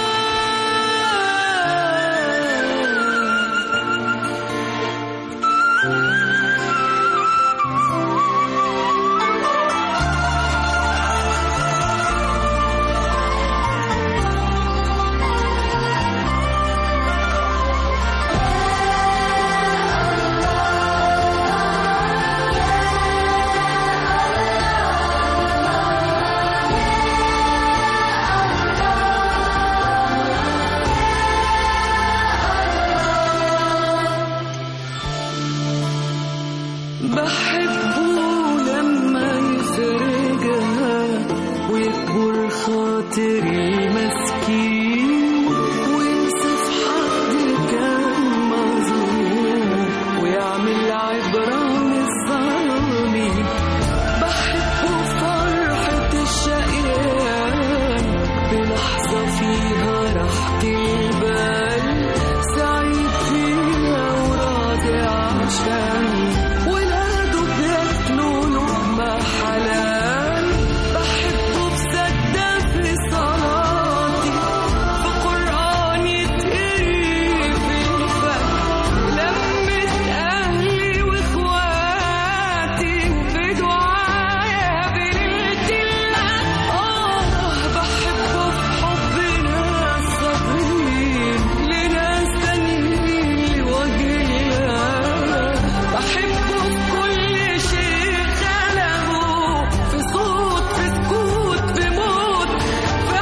بحبه لما يفرجها ويكبر خاطري مسكين وينصف حد كان مظلوم ويعمل عبرة من الظالمين بحبه فرحة الشقيان بلحظة فيها راحة البال سعيد فيها وراضي عشان ولاده بياكلوا لقمة حلال بحبه في سجدة في صلاتي في قرآن يتقري في الفجر لمة أهلي وإخواتي وفي دعايا بليلة القدر آه بحبه في حب ناس صادقين لناس تانيين لوجه الله بحبه في كل شيء خلقه في صوت في سكوت في موت في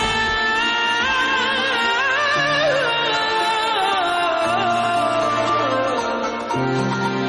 حياة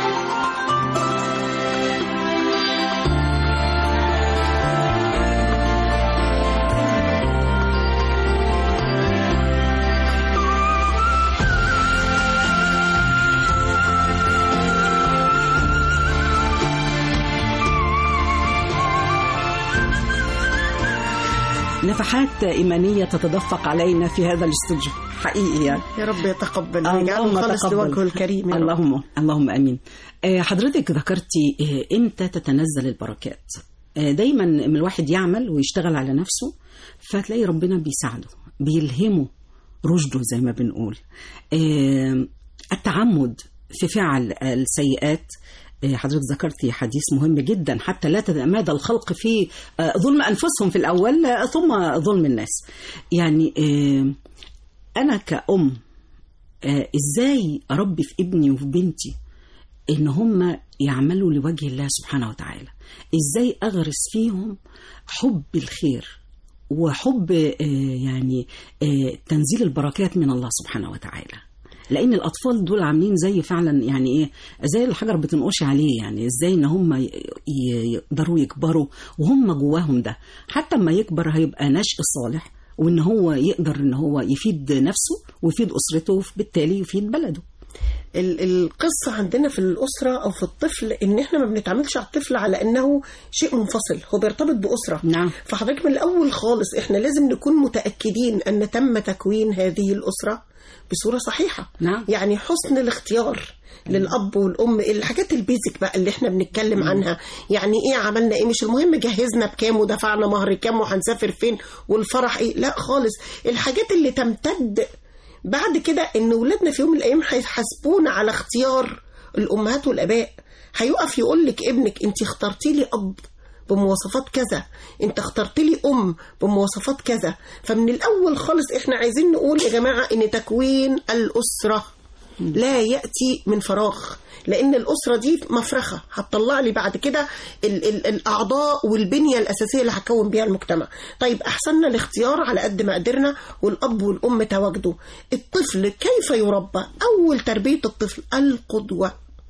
نفحات إيمانية تتدفق علينا في هذا الاستوديو حقيقي يعني يا رب يتقبل اللهم ويجعله خالص تقبل. لوجهه الكريم يا رب. اللهم اللهم امين آه، حضرتك ذكرتي آه، امتى تتنزل البركات آه، دايما من الواحد يعمل ويشتغل على نفسه فتلاقي ربنا بيساعده بيلهمه رشده زي ما بنقول آه، التعمد في فعل السيئات آه، حضرتك ذكرتي حديث مهم جدا حتى لا تتمادى الخلق في آه، ظلم انفسهم في الاول آه، ثم ظلم الناس يعني آه، انا كأم آه ازاي اربي في ابني وفي بنتي ان هم يعملوا لوجه الله سبحانه وتعالى ازاي اغرس فيهم حب الخير وحب آه يعني آه تنزيل البركات من الله سبحانه وتعالى لان الاطفال دول عاملين زي فعلا يعني ايه زي الحجر بتنقش عليه يعني ازاي ان هم ي- ي- يقدروا يكبروا وهم جواهم ده حتى اما يكبر هيبقى نشء صالح وان هو يقدر ان هو يفيد نفسه ويفيد اسرته وبالتالي يفيد بلده ال- القصة عندنا في الأسرة أو في الطفل إن إحنا ما بنتعاملش على الطفل على إنه شيء منفصل هو بيرتبط بأسرة نعم. فحضرتك من الأول خالص إحنا لازم نكون متأكدين أن تم تكوين هذه الأسرة بصورة صحيحة نعم. يعني حسن الاختيار للأب والأم الحاجات البيزك بقى اللي احنا بنتكلم عنها يعني ايه عملنا ايه مش المهم جهزنا بكام ودفعنا مهر كام وهنسافر فين والفرح ايه لا خالص الحاجات اللي تمتد بعد كده ان ولادنا في يوم من الايام هيحاسبونا على اختيار الامهات والاباء هيقف يقول لك ابنك انت اخترتي لي اب بمواصفات كذا انت اخترت لي ام بمواصفات كذا فمن الاول خالص احنا عايزين نقول يا جماعه ان تكوين الاسره لا ياتي من فراغ لان الاسره دي مفرخه هتطلع لي بعد كده ال ال الاعضاء والبنيه الاساسيه اللي هكون بيها المجتمع طيب احسننا الاختيار على قد ما قدرنا والاب والام تواجدوا الطفل كيف يربى اول تربيه الطفل القدوه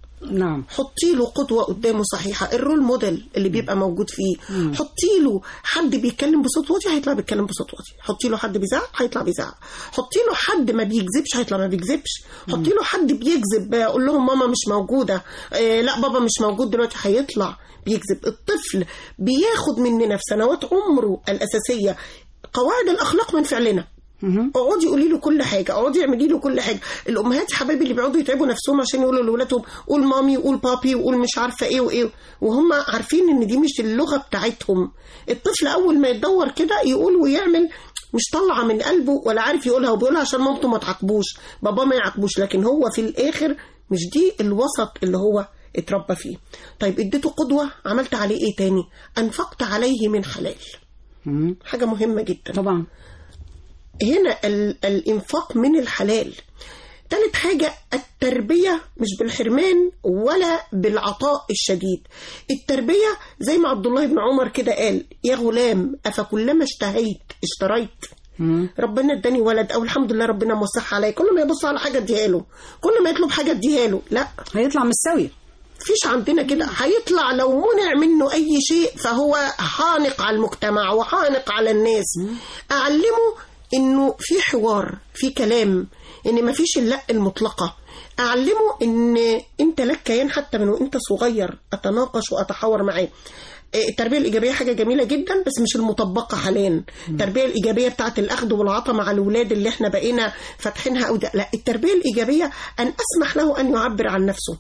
نعم حطي له قدوة قدامه صحيحة الرول موديل اللي بيبقى موجود فيه حطي له حد بيتكلم بصوت واطي هيطلع بيتكلم بصوت واطي حطي له حد بيزعق هيطلع بيزعق حطي له حد ما بيكذبش هيطلع ما بيكذبش حطي له حد بيكذب قول لهم ماما مش موجودة آه لا بابا مش موجود دلوقتي هيطلع بيكذب الطفل بياخد مننا في سنوات عمره الأساسية قواعد الأخلاق من فعلنا اقعدي قولي له كل حاجه اقعدي اعملي له كل حاجه الامهات يا حبايبي اللي بيقعدوا يتعبوا نفسهم عشان يقولوا لاولادهم قول مامي وقول بابي وقول مش عارفه ايه وايه وهم عارفين ان دي مش اللغه بتاعتهم الطفل اول ما يتدور كده يقول ويعمل مش طالعه من قلبه ولا عارف يقولها وبيقولها عشان مامته ما تعاقبوش بابا ما يعاقبوش لكن هو في الاخر مش دي الوسط اللي هو اتربى فيه طيب اديته قدوه عملت عليه ايه تاني انفقت عليه من حلال مم. حاجه مهمه جدا طبعا هنا ال- الإنفاق من الحلال تالت حاجة التربية مش بالحرمان ولا بالعطاء الشديد التربية زي ما عبد الله بن عمر كده قال يا غلام أفكلما اشتهيت اشتريت مم. ربنا اداني ولد او الحمد لله ربنا موسعها عليا كل ما يبص على حاجه اديها له كل ما يطلب حاجه اديها له لا هيطلع مش سوي فيش عندنا كده هيطلع لو منع منه اي شيء فهو حانق على المجتمع وحانق على الناس اعلمه انه في حوار في كلام ان مفيش اللا المطلقه اعلمه ان انت لك كيان حتى من وانت صغير اتناقش واتحاور معاه إيه، التربيه الايجابيه حاجه جميله جدا بس مش المطبقه حاليا التربيه الايجابيه بتاعت الاخذ والعطاء مع الاولاد اللي احنا بقينا فاتحينها او ده لا التربيه الايجابيه ان اسمح له ان يعبر عن نفسه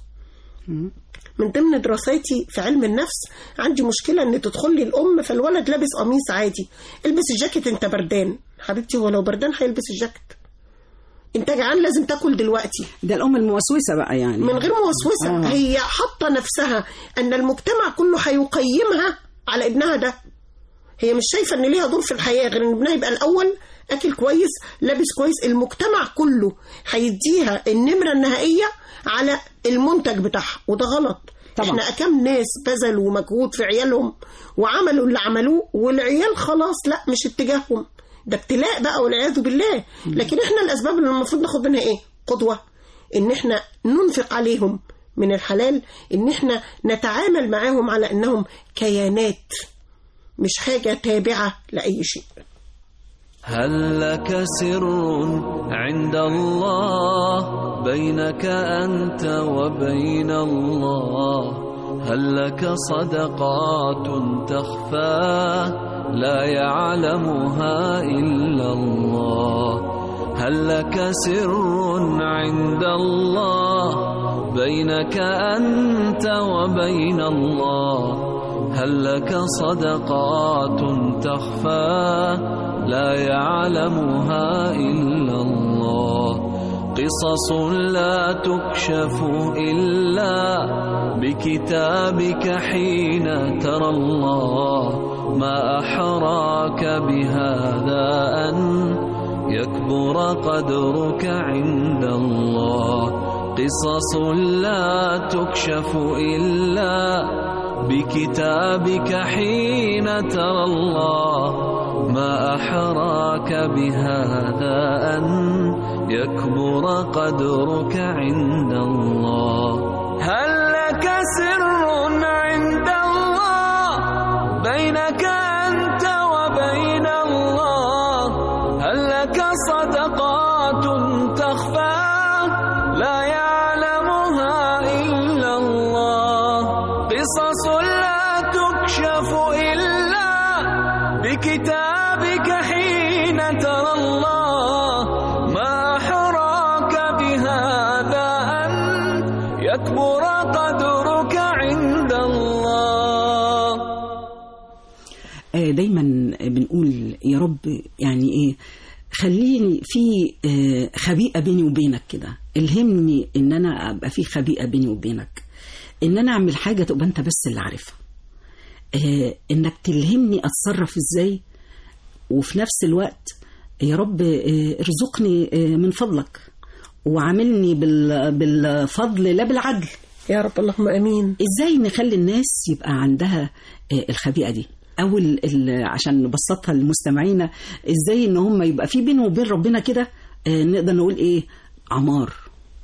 من ضمن دراساتي في علم النفس عندي مشكلة ان تدخل لي الام فالولد لابس قميص عادي البس الجاكيت انت بردان حبيبتي هو لو بردان هيلبس الجاكيت انت جعان لازم تاكل دلوقتي ده الام الموسوسه بقى يعني من غير موسوسة آه. هي حاطة نفسها ان المجتمع كله هيقيمها على ابنها ده هي مش شايفة ان ليها دور في الحياة غير ان ابنها يبقى الاول اكل كويس لابس كويس المجتمع كله هيديها النمرة النهائية على المنتج بتاعها وده غلط طبعا. احنا كم ناس بذلوا مجهود في عيالهم وعملوا اللي عملوه والعيال خلاص لا مش اتجاههم ده ابتلاء بقى والعياذ بالله لكن احنا الاسباب اللي المفروض ناخد منها ايه قدوة ان احنا ننفق عليهم من الحلال ان احنا نتعامل معاهم على انهم كيانات مش حاجة تابعة لأي شيء هل لك سر عند الله بينك أنت وبين الله هل لك صدقات تخفى لا يعلمها إلا الله هل لك سر عند الله بينك أنت وبين الله هل لك صدقات تخفى لا يعلمها إلا الله قصص لا تكشف إلا بكتابك حين ترى الله ما أحراك بهذا أن يكبر قدرك عند الله قصص لا تكشف إلا بكتابك حين ترى الله ما أحراك بهذا أن يكبر قدرك عند الله هل لك سر عند الله بينك أنت وبين الله هل لك صدقات تخفى لا يعلمها إلا الله قصص لا تكشف إلا بكتابك حين ترى الله ما حراك بهذا أن يكبر قدرك عند الله آه، دايما بنقول يا رب يعني ايه خليني في آه، خبيئه بيني وبينك كده الهمني ان انا ابقى في خبيئه بيني وبينك ان انا اعمل حاجه تبقى انت بس اللي عارفها آه، انك تلهمني اتصرف ازاي وفي نفس الوقت يا رب آه، ارزقني آه، من فضلك وعاملني بال- بالفضل لا بالعدل يا رب اللهم امين ازاي نخلي الناس يبقى عندها آه، الخبيئه دي او ال- ال- عشان نبسطها لمستمعينا ازاي ان هم يبقى في بينه وبين ربنا كده آه، نقدر نقول ايه عمار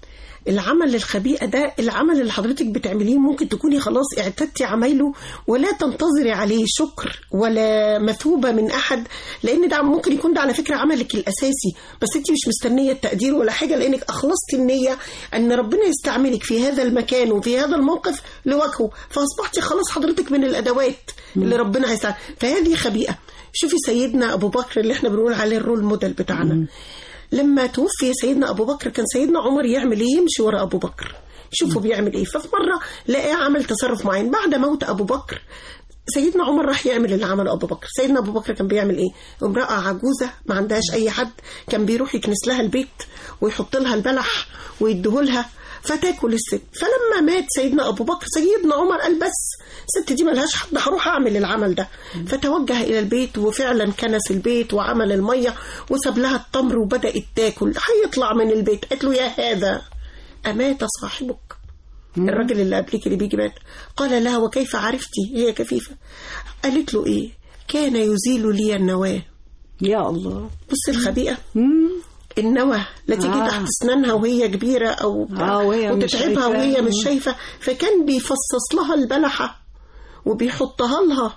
العمل الخبيئة ده العمل اللي حضرتك بتعمليه ممكن تكوني خلاص اعتدتي عمايله ولا تنتظري عليه شكر ولا مثوبة من أحد لأن ده ممكن يكون ده على فكرة عملك الأساسي بس أنت مش مستنية التقدير ولا حاجة لأنك أخلصتي النية أن ربنا يستعملك في هذا المكان وفي هذا الموقف لوجهه فأصبحتي خلاص حضرتك من الأدوات اللي ربنا هيستعمل فهذه خبيئة شوفي سيدنا أبو بكر اللي احنا بنقول عليه الرول موديل بتاعنا لما توفي سيدنا ابو بكر كان سيدنا عمر يعمل ايه يمشي ورا ابو بكر شوفوا بيعمل ايه ففي مره لقاه عمل تصرف معين بعد موت ابو بكر سيدنا عمر راح يعمل اللي عمله ابو بكر سيدنا ابو بكر كان بيعمل ايه امراه عجوزه ما عندهاش اي حد كان بيروح يكنس لها البيت ويحط لها البلح ويديهولها فتاكل الست فلما مات سيدنا ابو بكر سيدنا عمر قال بس الست دي ملهاش حد هروح اعمل العمل ده فتوجه الى البيت وفعلا كنس البيت وعمل الميه وساب لها التمر وبدات تاكل هيطلع من البيت قالت له يا هذا امات صاحبك الراجل اللي قبلك اللي بيجي مات قال لها وكيف عرفتي هي كفيفه قالت له ايه كان يزيل لي النواه يا الله بص الخبيئه مم. النوى لا تيجي آه. تحت اسنانها وهي كبيره او آه، وهي مش وتتعبها شايفة. وهي مش مم. شايفه فكان بيفصص لها البلحه وبيحطها لها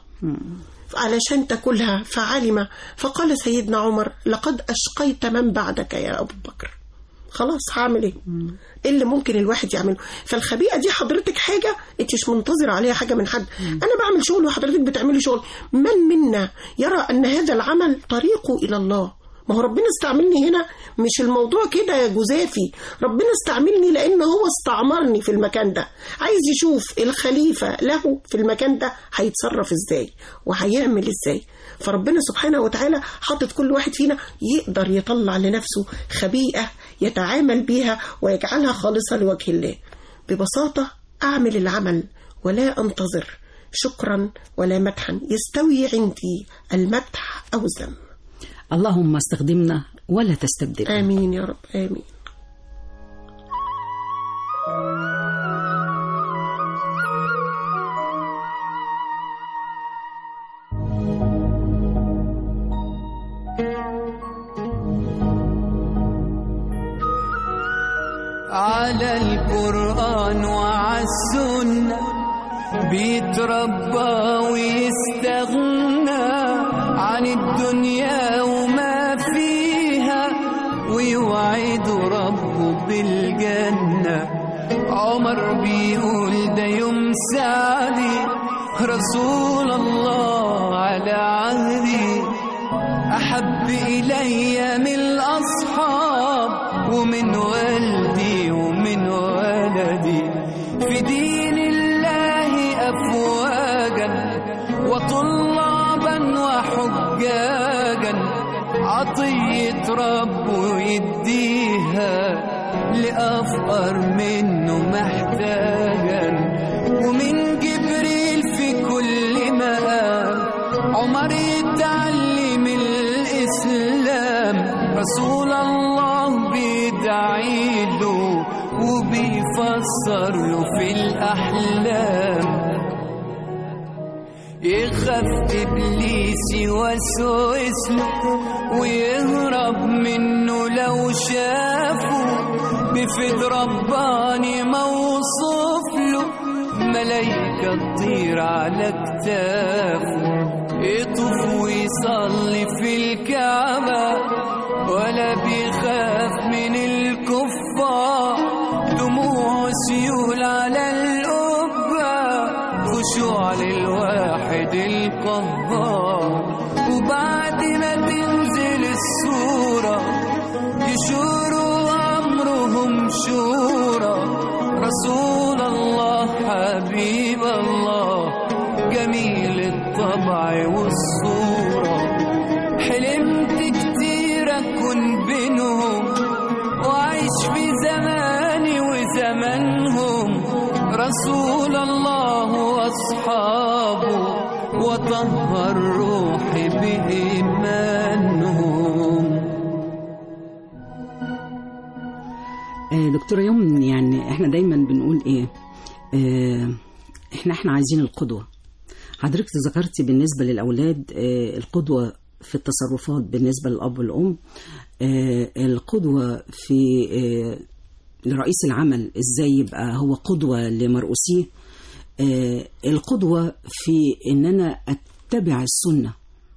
علشان تاكلها فعلم فقال سيدنا عمر لقد اشقيت من بعدك يا ابو بكر خلاص هعمل ايه ايه اللي ممكن الواحد يعمله فالخبيئه دي حضرتك حاجه انت مش منتظره عليها حاجه من حد انا بعمل شغل وحضرتك بتعملي شغل من منا يرى ان هذا العمل طريقه الى الله ما هو ربنا استعملني هنا مش الموضوع كده يا جزافي ربنا استعملني لان هو استعمرني في المكان ده عايز يشوف الخليفه له في المكان ده هيتصرف ازاي وهيعمل ازاي فربنا سبحانه وتعالى حاطط كل واحد فينا يقدر يطلع لنفسه خبيئه يتعامل بيها ويجعلها خالصه لوجه الله ببساطه اعمل العمل ولا انتظر شكرا ولا مدحا يستوي عندي المدح او الذم اللهم استخدمنا ولا تستبدلنا آمين يا رب آمين على القرآن وعلى السنة بيتربى ويستغنى عن الدنيا وما فيها ويوعد ربه بالجنة عمر بيقول ده يوم سعدي رسول الله على عهدي أحب إلي من الأصحاب ومن والدي ومن ولدي في دين الله أفواجا وطلابا وحجاجا عطية ربه يديها لأفقر منه محتاجا ومن جبريل في كل مقام عمر يتعلم الإسلام رسول الله بيدعي له وبيفسر له في الأحلام يخاف إبليس يوسوس له ويهرب منه لو شافه بفد رباني موصوف له ملايكة تطير على كتافه يطوف ويصلي في الكعبة ولا بيخاف من الكفار دموع سيول على القبة خشوع للواحد القهار وبعد ما تنزل الصورة يشوروا أمرهم شورى رسول الله حبيب الله جميل الطبع والصورة حلمت كتير أكون بينهم وأعيش في زماني وزمانهم رسول الله وأصحابه وطهر روحي بإيمانهم آه، دكتورة يمن يعني احنا دايما بنقول ايه آه، احنا احنا عايزين القدوة حضرتك ذكرتي بالنسبة للأولاد آه، القدوة في التصرفات بالنسبة للأب والأم آه، القدوة في آه، لرئيس العمل ازاي يبقى هو قدوة لمرؤوسيه آه، القدوة في ان انا اتبع السنة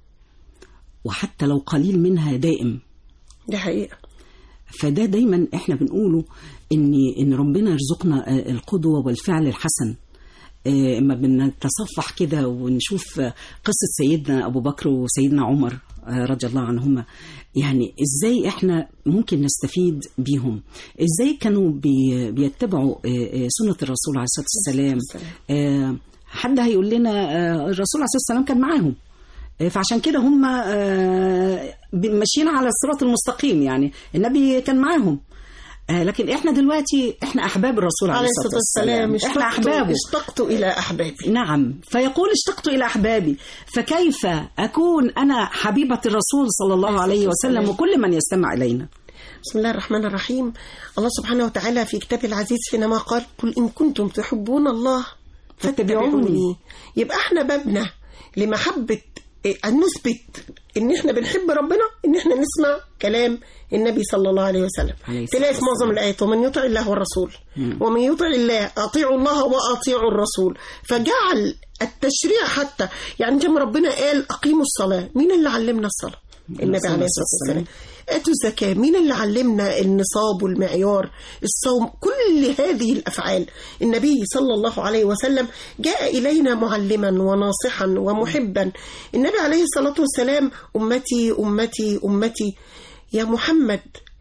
وحتى لو قليل منها دائم دي حقيقة فده دايما احنا بنقوله ان ان ربنا يرزقنا آه، القدوه والفعل الحسن آه، اما بنتصفح كده ونشوف آه، قصه سيدنا ابو بكر وسيدنا عمر آه، رضي الله عنهما يعني ازاي احنا ممكن نستفيد بيهم ازاي كانوا بي بيتبعوا آه، آه، سنه الرسول عليه الصلاه والسلام آه، حد هيقول لنا آه، الرسول عليه الصلاه والسلام كان معاهم آه، فعشان كده هم آه، ماشيين على الصراط المستقيم يعني النبي كان معاهم آه، لكن احنا دلوقتي احنا احباب الرسول عليه عليه الصلاه الصلاة والسلام والسلام احنا اشتقت احبابه اشتقت إلى أحبابي نعم فيقول اشتقت الى احبابي فكيف اكون انا حبيبه الرسول صلى الله عليه وسلم وكل من يستمع الينا بسم الله الرحمن الرحيم الله سبحانه وتعالى في كتابه العزيز حينما قال قل إن كنتم تحبون الله فاتبعوني يبقى احنا بابنا لمحبة إيه، أن نثبت إن احنا بنحب ربنا إن احنا نسمع كلام النبي صلى الله عليه وسلم عليه الصلاة تلاقي في معظم والسلام. الآيات ومن يطع الله والرسول ومن يطع الله أطيعوا الله وأطيعوا الرسول فجعل التشريع حتى يعني زي ما ربنا قال أقيموا الصلاة مين اللي علمنا الصلاة النبي صلى عليه الله الصلاة عليه والسلام آتوا الزكاة مين اللي علمنا النصاب والمعيار الصوم كل هذه الأفعال النبي صلى الله عليه وسلم جاء إلينا معلما وناصحا ومحبا النبي عليه الصلاة والسلام أمتي أمتي أمتي يا محمد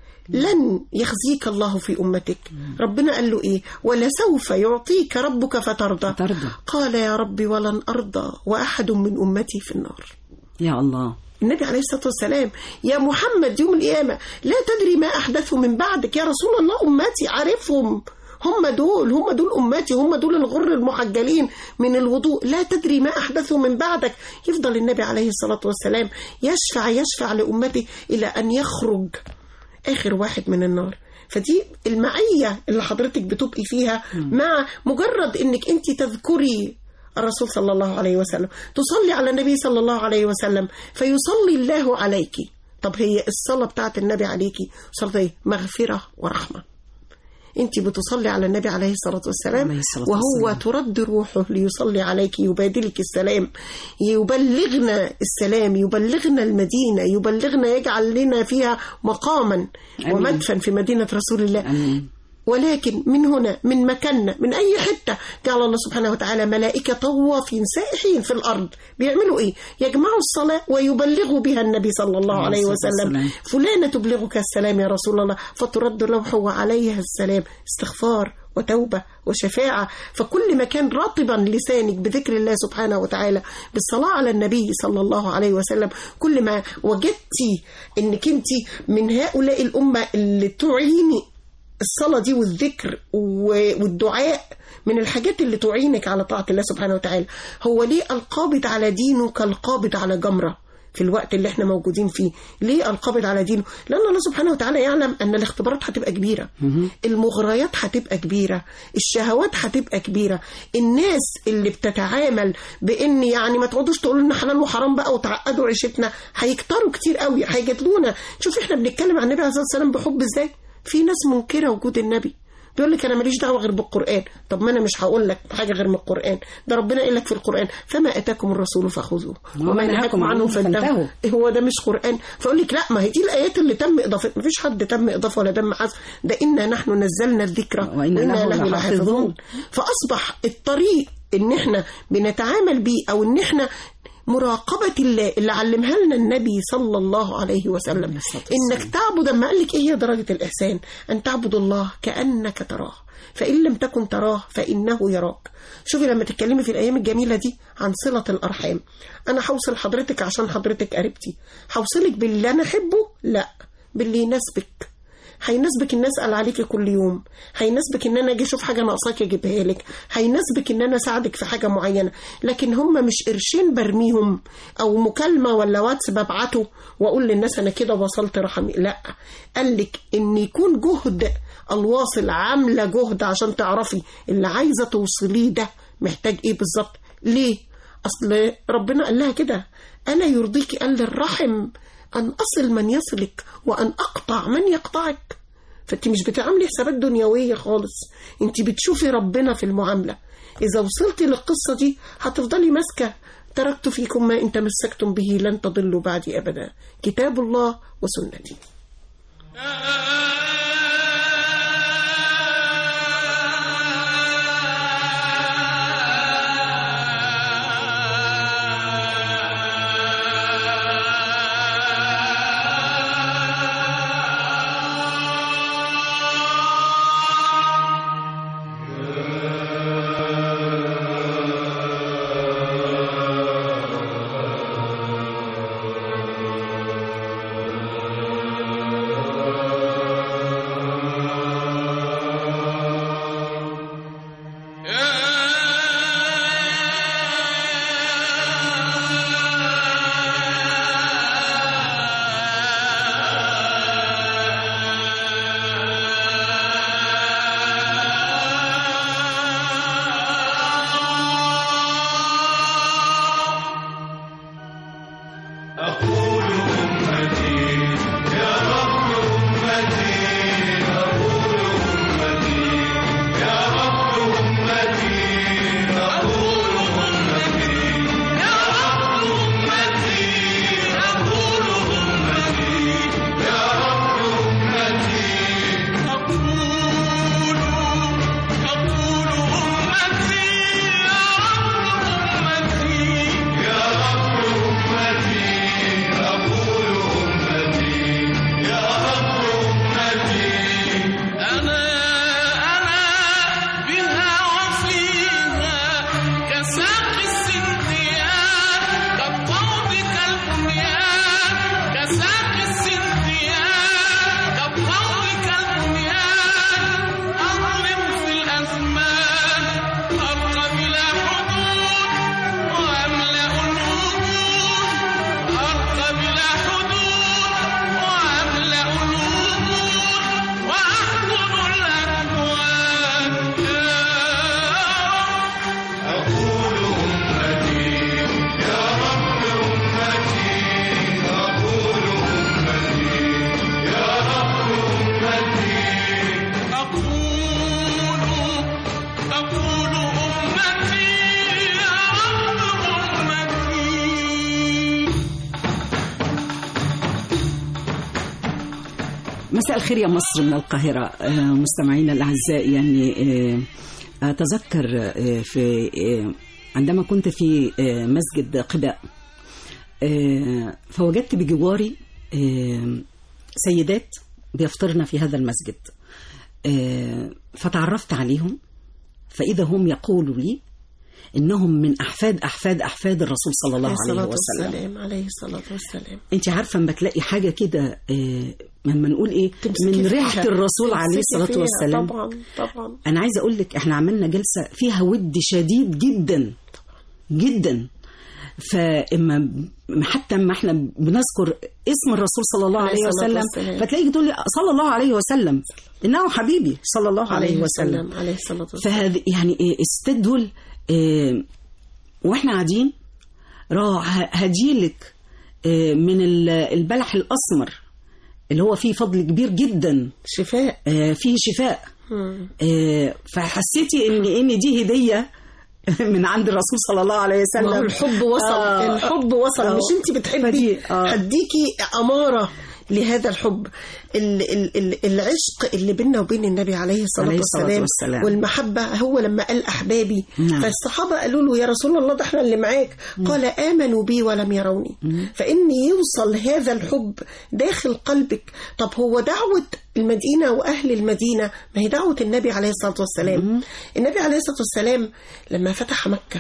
لن يخزيك الله في أمتك ربنا قال له إيه ولسوف يعطيك ربك فترضى فترضى. قال يا ربي ولن أرضى وأحد من أمتي في النار يا الله النبي عليه الصلاة والسلام يا محمد يوم القيامة لا تدري ما أحدثوا من بعدك يا رسول الله أمتي عارفهم هم دول هم دول أمتي هم دول الغر المحجلين من الوضوء لا تدري ما أحدثوا من بعدك يفضل النبي عليه الصلاة والسلام يشفع يشفع لأمته إلى أن يخرج آخر واحد من النار فدي المعية اللي حضرتك بتبقي فيها مع مجرد انك انت تذكري الرسول صلى الله عليه وسلم تصلي على النبي صلى الله عليه وسلم فيصلي الله عليك طب هي الصلاة بتاعت النبي عليكي صلاة ايه مغفرة ورحمة انت بتصلي على النبي عليه الصلاة والسلام عليه الصلاة وهو والسلام. ترد روحه ليصلي عليك يبادلك السلام يبلغنا السلام يبلغنا المدينة يبلغنا يجعل لنا فيها مقاما آمين. ومدفن في مدينة رسول الله امين ولكن من هنا من مكاننا من أي حتة جعل الله سبحانه وتعالى ملائكة طوافين سائحين في الأرض بيعملوا إيه؟ يجمعوا الصلاة ويبلغوا بها النبي صلى الله عليه عليه الصلاة وسلم والسلام. فلانة تبلغك السلام يا رسول الله فترد روحه وعليها السلام استغفار وتوبة وشفاعة فكل ما كان رطبا لسانك بذكر الله سبحانه وتعالى بالصلاة على النبي صلى الله عليه وسلم كل ما وجدتي انك انت من هؤلاء الأمة اللي تعيني الصلاة دي والذكر و- والدعاء من الحاجات اللي تعينك على طاعة الله سبحانه وتعالى هو ليه القابض على دينه كالقابض على جمرة في الوقت اللي احنا موجودين فيه ليه القبض على دينه لان الله سبحانه وتعالى يعلم ان الاختبارات هتبقى كبيره المغريات هتبقى كبيره الشهوات هتبقى كبيره الناس اللي بتتعامل بان يعني ما تقعدوش تقولوا لنا حلال وحرام بقى وتعقدوا عيشتنا هيكتروا كتير قوي هيجادلونا شوف احنا بنتكلم عن النبي عليه الصلاه والسلام بحب ازاي في ناس منكره وجود النبي بيقول لك انا ماليش دعوه غير بالقران طب ما انا مش هقول لك حاجه غير من القران ده ربنا قال لك في القران فما اتاكم الرسول فخذوه وما نهاكم عنه فانتهوا. هو ده مش قران فاقول لك لا ما هي دي الايات اللي تم اضافتها ما فيش حد تم اضافه ولا دم حذف ده انا نحن نزلنا الذكر وإنا له لحافظون. فاصبح الطريق ان احنا بنتعامل بيه او ان احنا مراقبة الله اللي علمها لنا النبي صلى الله عليه وسلم انك تعبد ما قال لك ايه هي درجة الاحسان ان تعبد الله كأنك تراه فإن لم تكن تراه فإنه يراك شوفي لما تتكلمي في الأيام الجميلة دي عن صلة الأرحام أنا هوصل حضرتك عشان حضرتك قريبتي هوصلك باللي أنا أحبه لا باللي يناسبك هيناسبك ان اسال عليكي كل يوم هيناسبك ان انا اجي اشوف حاجه ناقصاك اجيبها لك هيناسبك ان انا اساعدك في حاجه معينه لكن هم مش قرشين برميهم او مكالمه ولا واتس ببعته واقول للناس انا كده وصلت رحمي لا قال لك ان يكون جهد الواصل عامله جهد عشان تعرفي اللي عايزه توصليه ده محتاج ايه بالظبط ليه اصل ربنا قال لها كده الا يرضيك قال للرحم أن أصل من يصلك وأن أقطع من يقطعك فأنت مش بتعملي حسابات دنيوية خالص أنت بتشوفي ربنا في المعاملة إذا وصلتي للقصة دي هتفضلي ماسكة تركت فيكم ما إن تمسكتم به لن تضلوا بعدي أبدا كتاب الله وسنتي أنا أنا بها وفيها كساق السنديان كالطود كالبنيان كساق السنديان كالطود كالبنيان أظلم في الأزمان أرقى بلا حدود وأملأ الوجود أرقى بلا حدود وأملأ الوجود وأحضن الأكوان يا رب أقول أقول أمتي يا رب أمتي مساء الخير يا مصر من القاهرة آه، مستمعينا الأعزاء يعني آه، أتذكر آه، في آه، عندما كنت في آه، مسجد قباء آه، فوجدت بجواري آه، سيدات بيفطرن في هذا المسجد آه، فتعرفت عليهم فإذا هم يقولوا لي إنهم من أحفاد أحفاد أحفاد الرسول صلى الله عليه الصلاة وسلم والسلام عليه الصلاة والسلام انت عارفه اما تلاقي حاجه كده آه، لما نقول ايه تمسكي من فيها. ريحه الرسول تمسكي عليه الصلاه فيها. والسلام طبعا طبعا انا عايزه اقول لك احنا عملنا جلسه فيها ود شديد جدا جدا فاما حتى ما احنا بنذكر اسم الرسول صلى الله عليه عليه الصلاة وسلم والسلام. فتلاقي تقول لي صلى الله عليه وسلم انه حبيبي صلى الله عليه وسلم عليه الصلاة والسلام فهذه يعني إيه الستات دول إيه واحنا قاعدين راح هجيلك إيه من ال- البلح الاسمر اللي هو فيه فضل كبير جدا شفاء آه، فيه شفاء آه، فحسيتي ان ان دي هديه من عند الرسول صلى الله عليه وسلم ما هو الحب وصل آه. الحب وصل آه. مش انت بتحبي فدي- آه. هديكي اماره لهذا الحب ال ال ال العشق اللي بيننا وبين النبي عليه الصلاه عليه الصلاة والسلام, والسلام. والمحبه هو لما قال احبابي نعم. فالصحابه قالوا له يا رسول الله ده احنا اللي معاك قال امنوا بي ولم يروني فان يوصل هذا الحب داخل قلبك طب هو دعوه المدينه واهل المدينه ما هي دعوه النبي عليه الصلاه والسلام النبي عليه الصلاه والسلام لما فتح مكه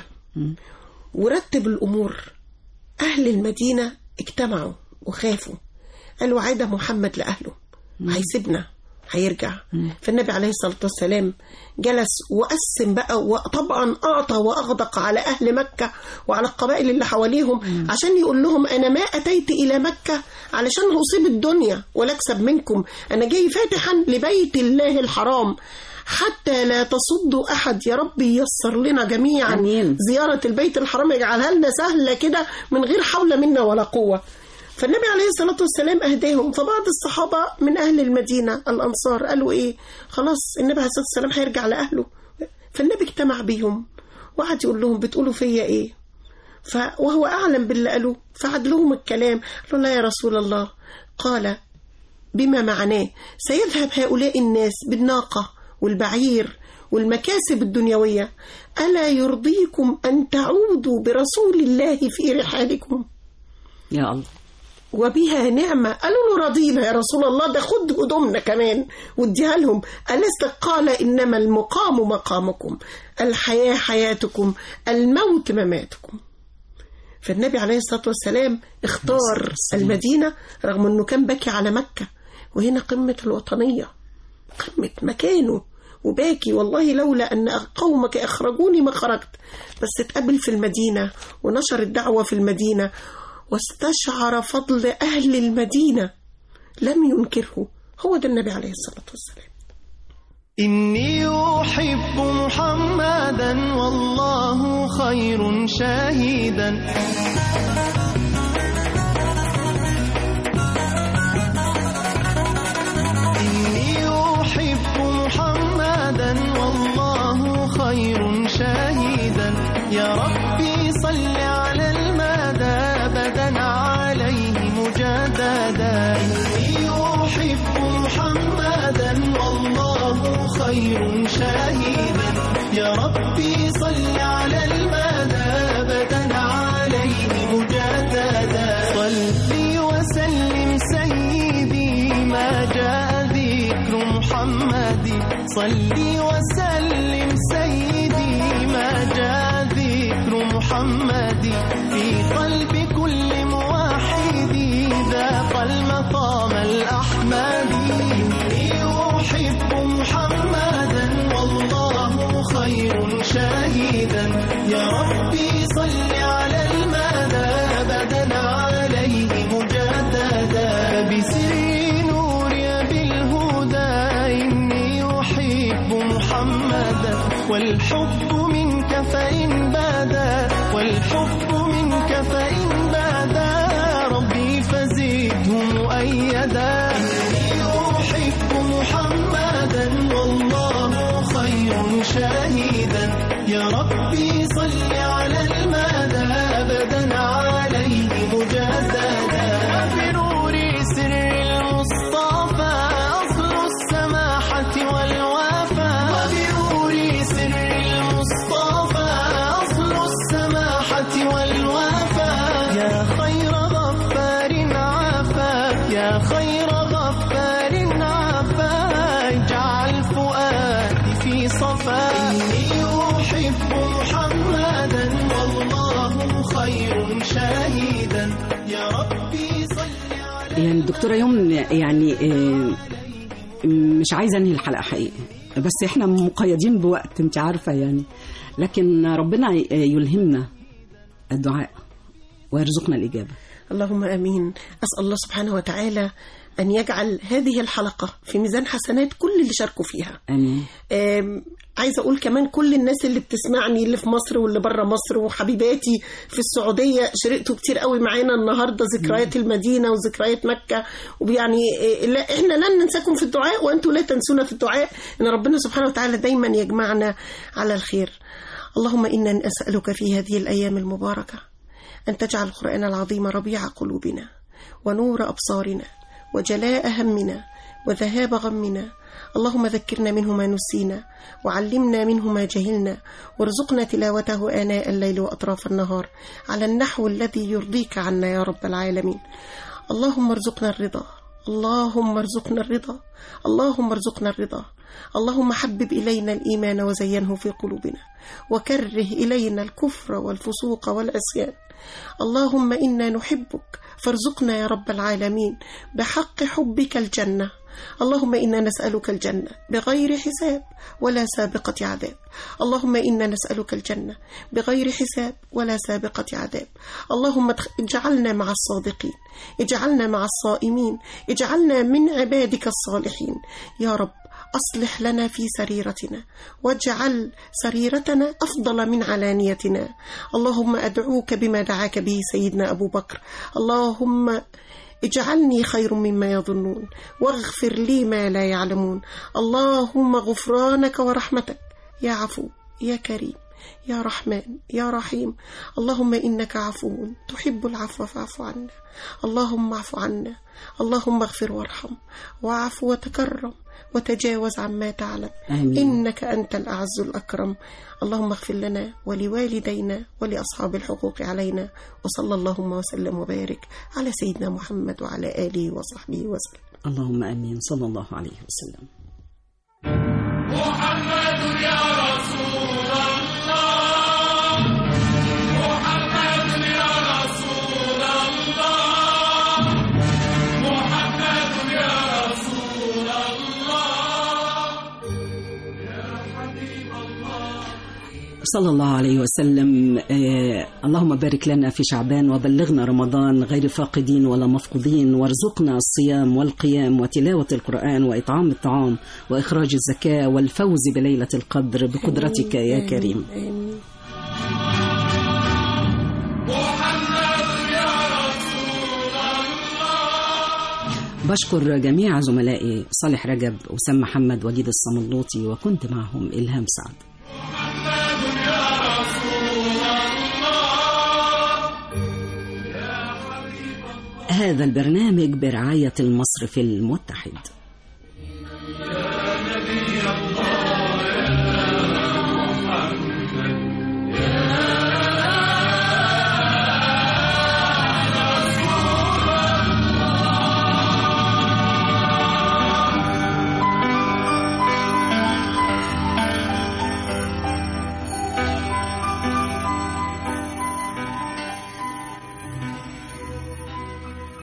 ورتب الأمور أهل المدينة اجتمعوا وخافوا قالوا عاد محمد لأهله هيسيبنا هيرجع فالنبي عليه الصلاة والسلام جلس وقسم بقى وطبعا أعطى وأغدق على أهل مكة وعلى القبائل اللي حواليهم عشان يقول لهم أنا ما أتيت إلى مكة علشان أصيب الدنيا ولا أكسب منكم أنا جاي فاتحا لبيت الله الحرام حتى لا تصدوا أحد يا رب ييسر لنا جميعا آمين. زيارة البيت الحرام يجعلها لنا سهلة كده من غير حول منا ولا قوة فالنبي عليه الصلاة والسلام أهداهم فبعض الصحابة من أهل المدينة الأنصار قالوا إيه خلاص النبي عليه الصلاة والسلام هيرجع لأهله فالنبي اجتمع بيهم وقعد يقول لهم بتقولوا فيا إيه ف... وهو أعلم باللي قالوه فعد لهم الكلام قالوا لا يا رسول الله قال بما معناه سيذهب هؤلاء الناس بالناقة والبعير والمكاسب الدنيوية ألا يرضيكم أن تعودوا برسول الله في رحالكم يا الله وبها نعمة قالوا له رضينا يا رسول الله ده خد هدومنا كمان واديها لهم ألست قال إنما المقام مقامكم الحياة حياتكم الموت مماتكم فالنبي عليه الصلاة والسلام اختار المدينة رغم أنه كان باكي على مكة وهنا قمة الوطنية قمة مكانه وباكي والله لولا أن قومك أخرجوني ما خرجت بس اتقبل في المدينة ونشر الدعوة في المدينة واستشعر فضل أهل المدينة لم ينكره هو ده النبي عليه الصلاة والسلام إني أحب محمدا والله خير شاهدا إني أحب محمدا والله خير شاهدا يا ربي صل على المدى أبدا عليه مجددا إني أحب محمدا والله خير شاهدا يا ربي صل على المدى أبدا عليه مجددا صلي وسلم سيدي ما جاء ذكر محمد صلي وسلم سيدي ما جاء ذكر محمد في قلب كل موحد ذاق المقام الأحمدي إني أحب محمدا والله خير شاهدا يا ربي صل على المدى أبدا عليه مجددا بسر نور بالهدى إني أحب محمدا والحب منك فإن بدا والحب منك فإن بدا ربي فزده مؤيدا إني أحب محمدا والله خير شاهدا يا ربي صل على المدى أبدا عليه مجددا بنور سر المصطفى أصل السماحة والوفاء وبنور سر المصطفى أصل السماحة والوفاء يا خير غفار عافا يا خير غفار عافا اجعل فؤادي في صفا إني أحب محمدا والله خير شاهدا يا ربي صل على يعني الدكتورة يوم يعني آه، مش عايزة انهي الحلقة حقيقي بس احنا مقيدين بوقت انت عارفة يعني لكن ربنا يلهمنا الدعاء ويرزقنا الإجابة اللهم امين اسال الله سبحانه وتعالى ان يجعل هذه الحلقه في ميزان حسنات كل اللي شاركوا فيها آمين آم، عايزه اقول كمان كل الناس اللي بتسمعني اللي في مصر واللي بره مصر وحبيباتي في السعوديه شاركتوا كتير قوي معانا النهارده ذكريات المدينه وذكريات مكه ويعني آه، لا احنا لن ننساكم في الدعاء وانتم لا تنسونا في الدعاء ان ربنا سبحانه وتعالى دايما يجمعنا على الخير اللهم انا نسالك في هذه الايام المباركه أن تجعل القرآن العظيم ربيع قلوبنا ونور أبصارنا وجلاء همنا وذهاب غمنا اللهم ذكرنا منه ما نسينا وعلمنا منه ما جهلنا وارزقنا تلاوته آناء الليل وأطراف النهار على النحو الذي يرضيك عنا يا رب العالمين اللهم ارزقنا الرضا اللهم ارزقنا الرضا اللهم ارزقنا الرضا اللهم حبب إلينا الإيمان وزينه في قلوبنا وكره إلينا الكفر والفسوق والعصيان اللهم إنا نحبك فارزقنا يا رب العالمين بحق حبك الجنة اللهم إنا نسألك الجنة بغير حساب ولا سابقة عذاب اللهم إنا نسألك الجنة بغير حساب ولا سابقة عذاب اللهم ادخ- اجعلنا مع الصادقين اجعلنا مع الصائمين اجعلنا من عبادك الصالحين يا رب أصلح لنا في سريرتنا واجعل سريرتنا أفضل من علانيتنا اللهم أدعوك بما دعاك به سيدنا أبو بكر اللهم اجعلني خير مما يظنون واغفر لي ما لا يعلمون اللهم غفرانك ورحمتك يا عفو يا كريم يا رحمن يا رحيم اللهم إنك عفو تحب العفو فاعف عنا اللهم اعف عنا اللهم اغفر وارحم واعف وتكرم وتجاوز عما تعلم آمين. إنك أنت الأعز الأكرم اللهم اغفر لنا ولوالدينا ولأصحاب الحقوق علينا وصلى اللهم وسلم وبارك على سيدنا محمد وعلى آله وصحبه وسلم اللهم آمين صلى الله عليه وسلم محمد يا رسول الله محمد يا رسول الله محمد يا رسول الله صلى الله عليه وسلم آه اللهم بارك لنا في شعبان وبلغنا رمضان غير فاقدين ولا مفقودين وارزقنا الصيام والقيام وتلاوة القرآن وإطعام الطعام وإخراج الزكاة والفوز بليلة القدر بقدرتك يا كريم آمين بشكر جميع زملائي صالح رجب وسام محمد وليد الصملوطي وكنت معهم إلهام سعد هذا البرنامج برعاية المصرف المتحد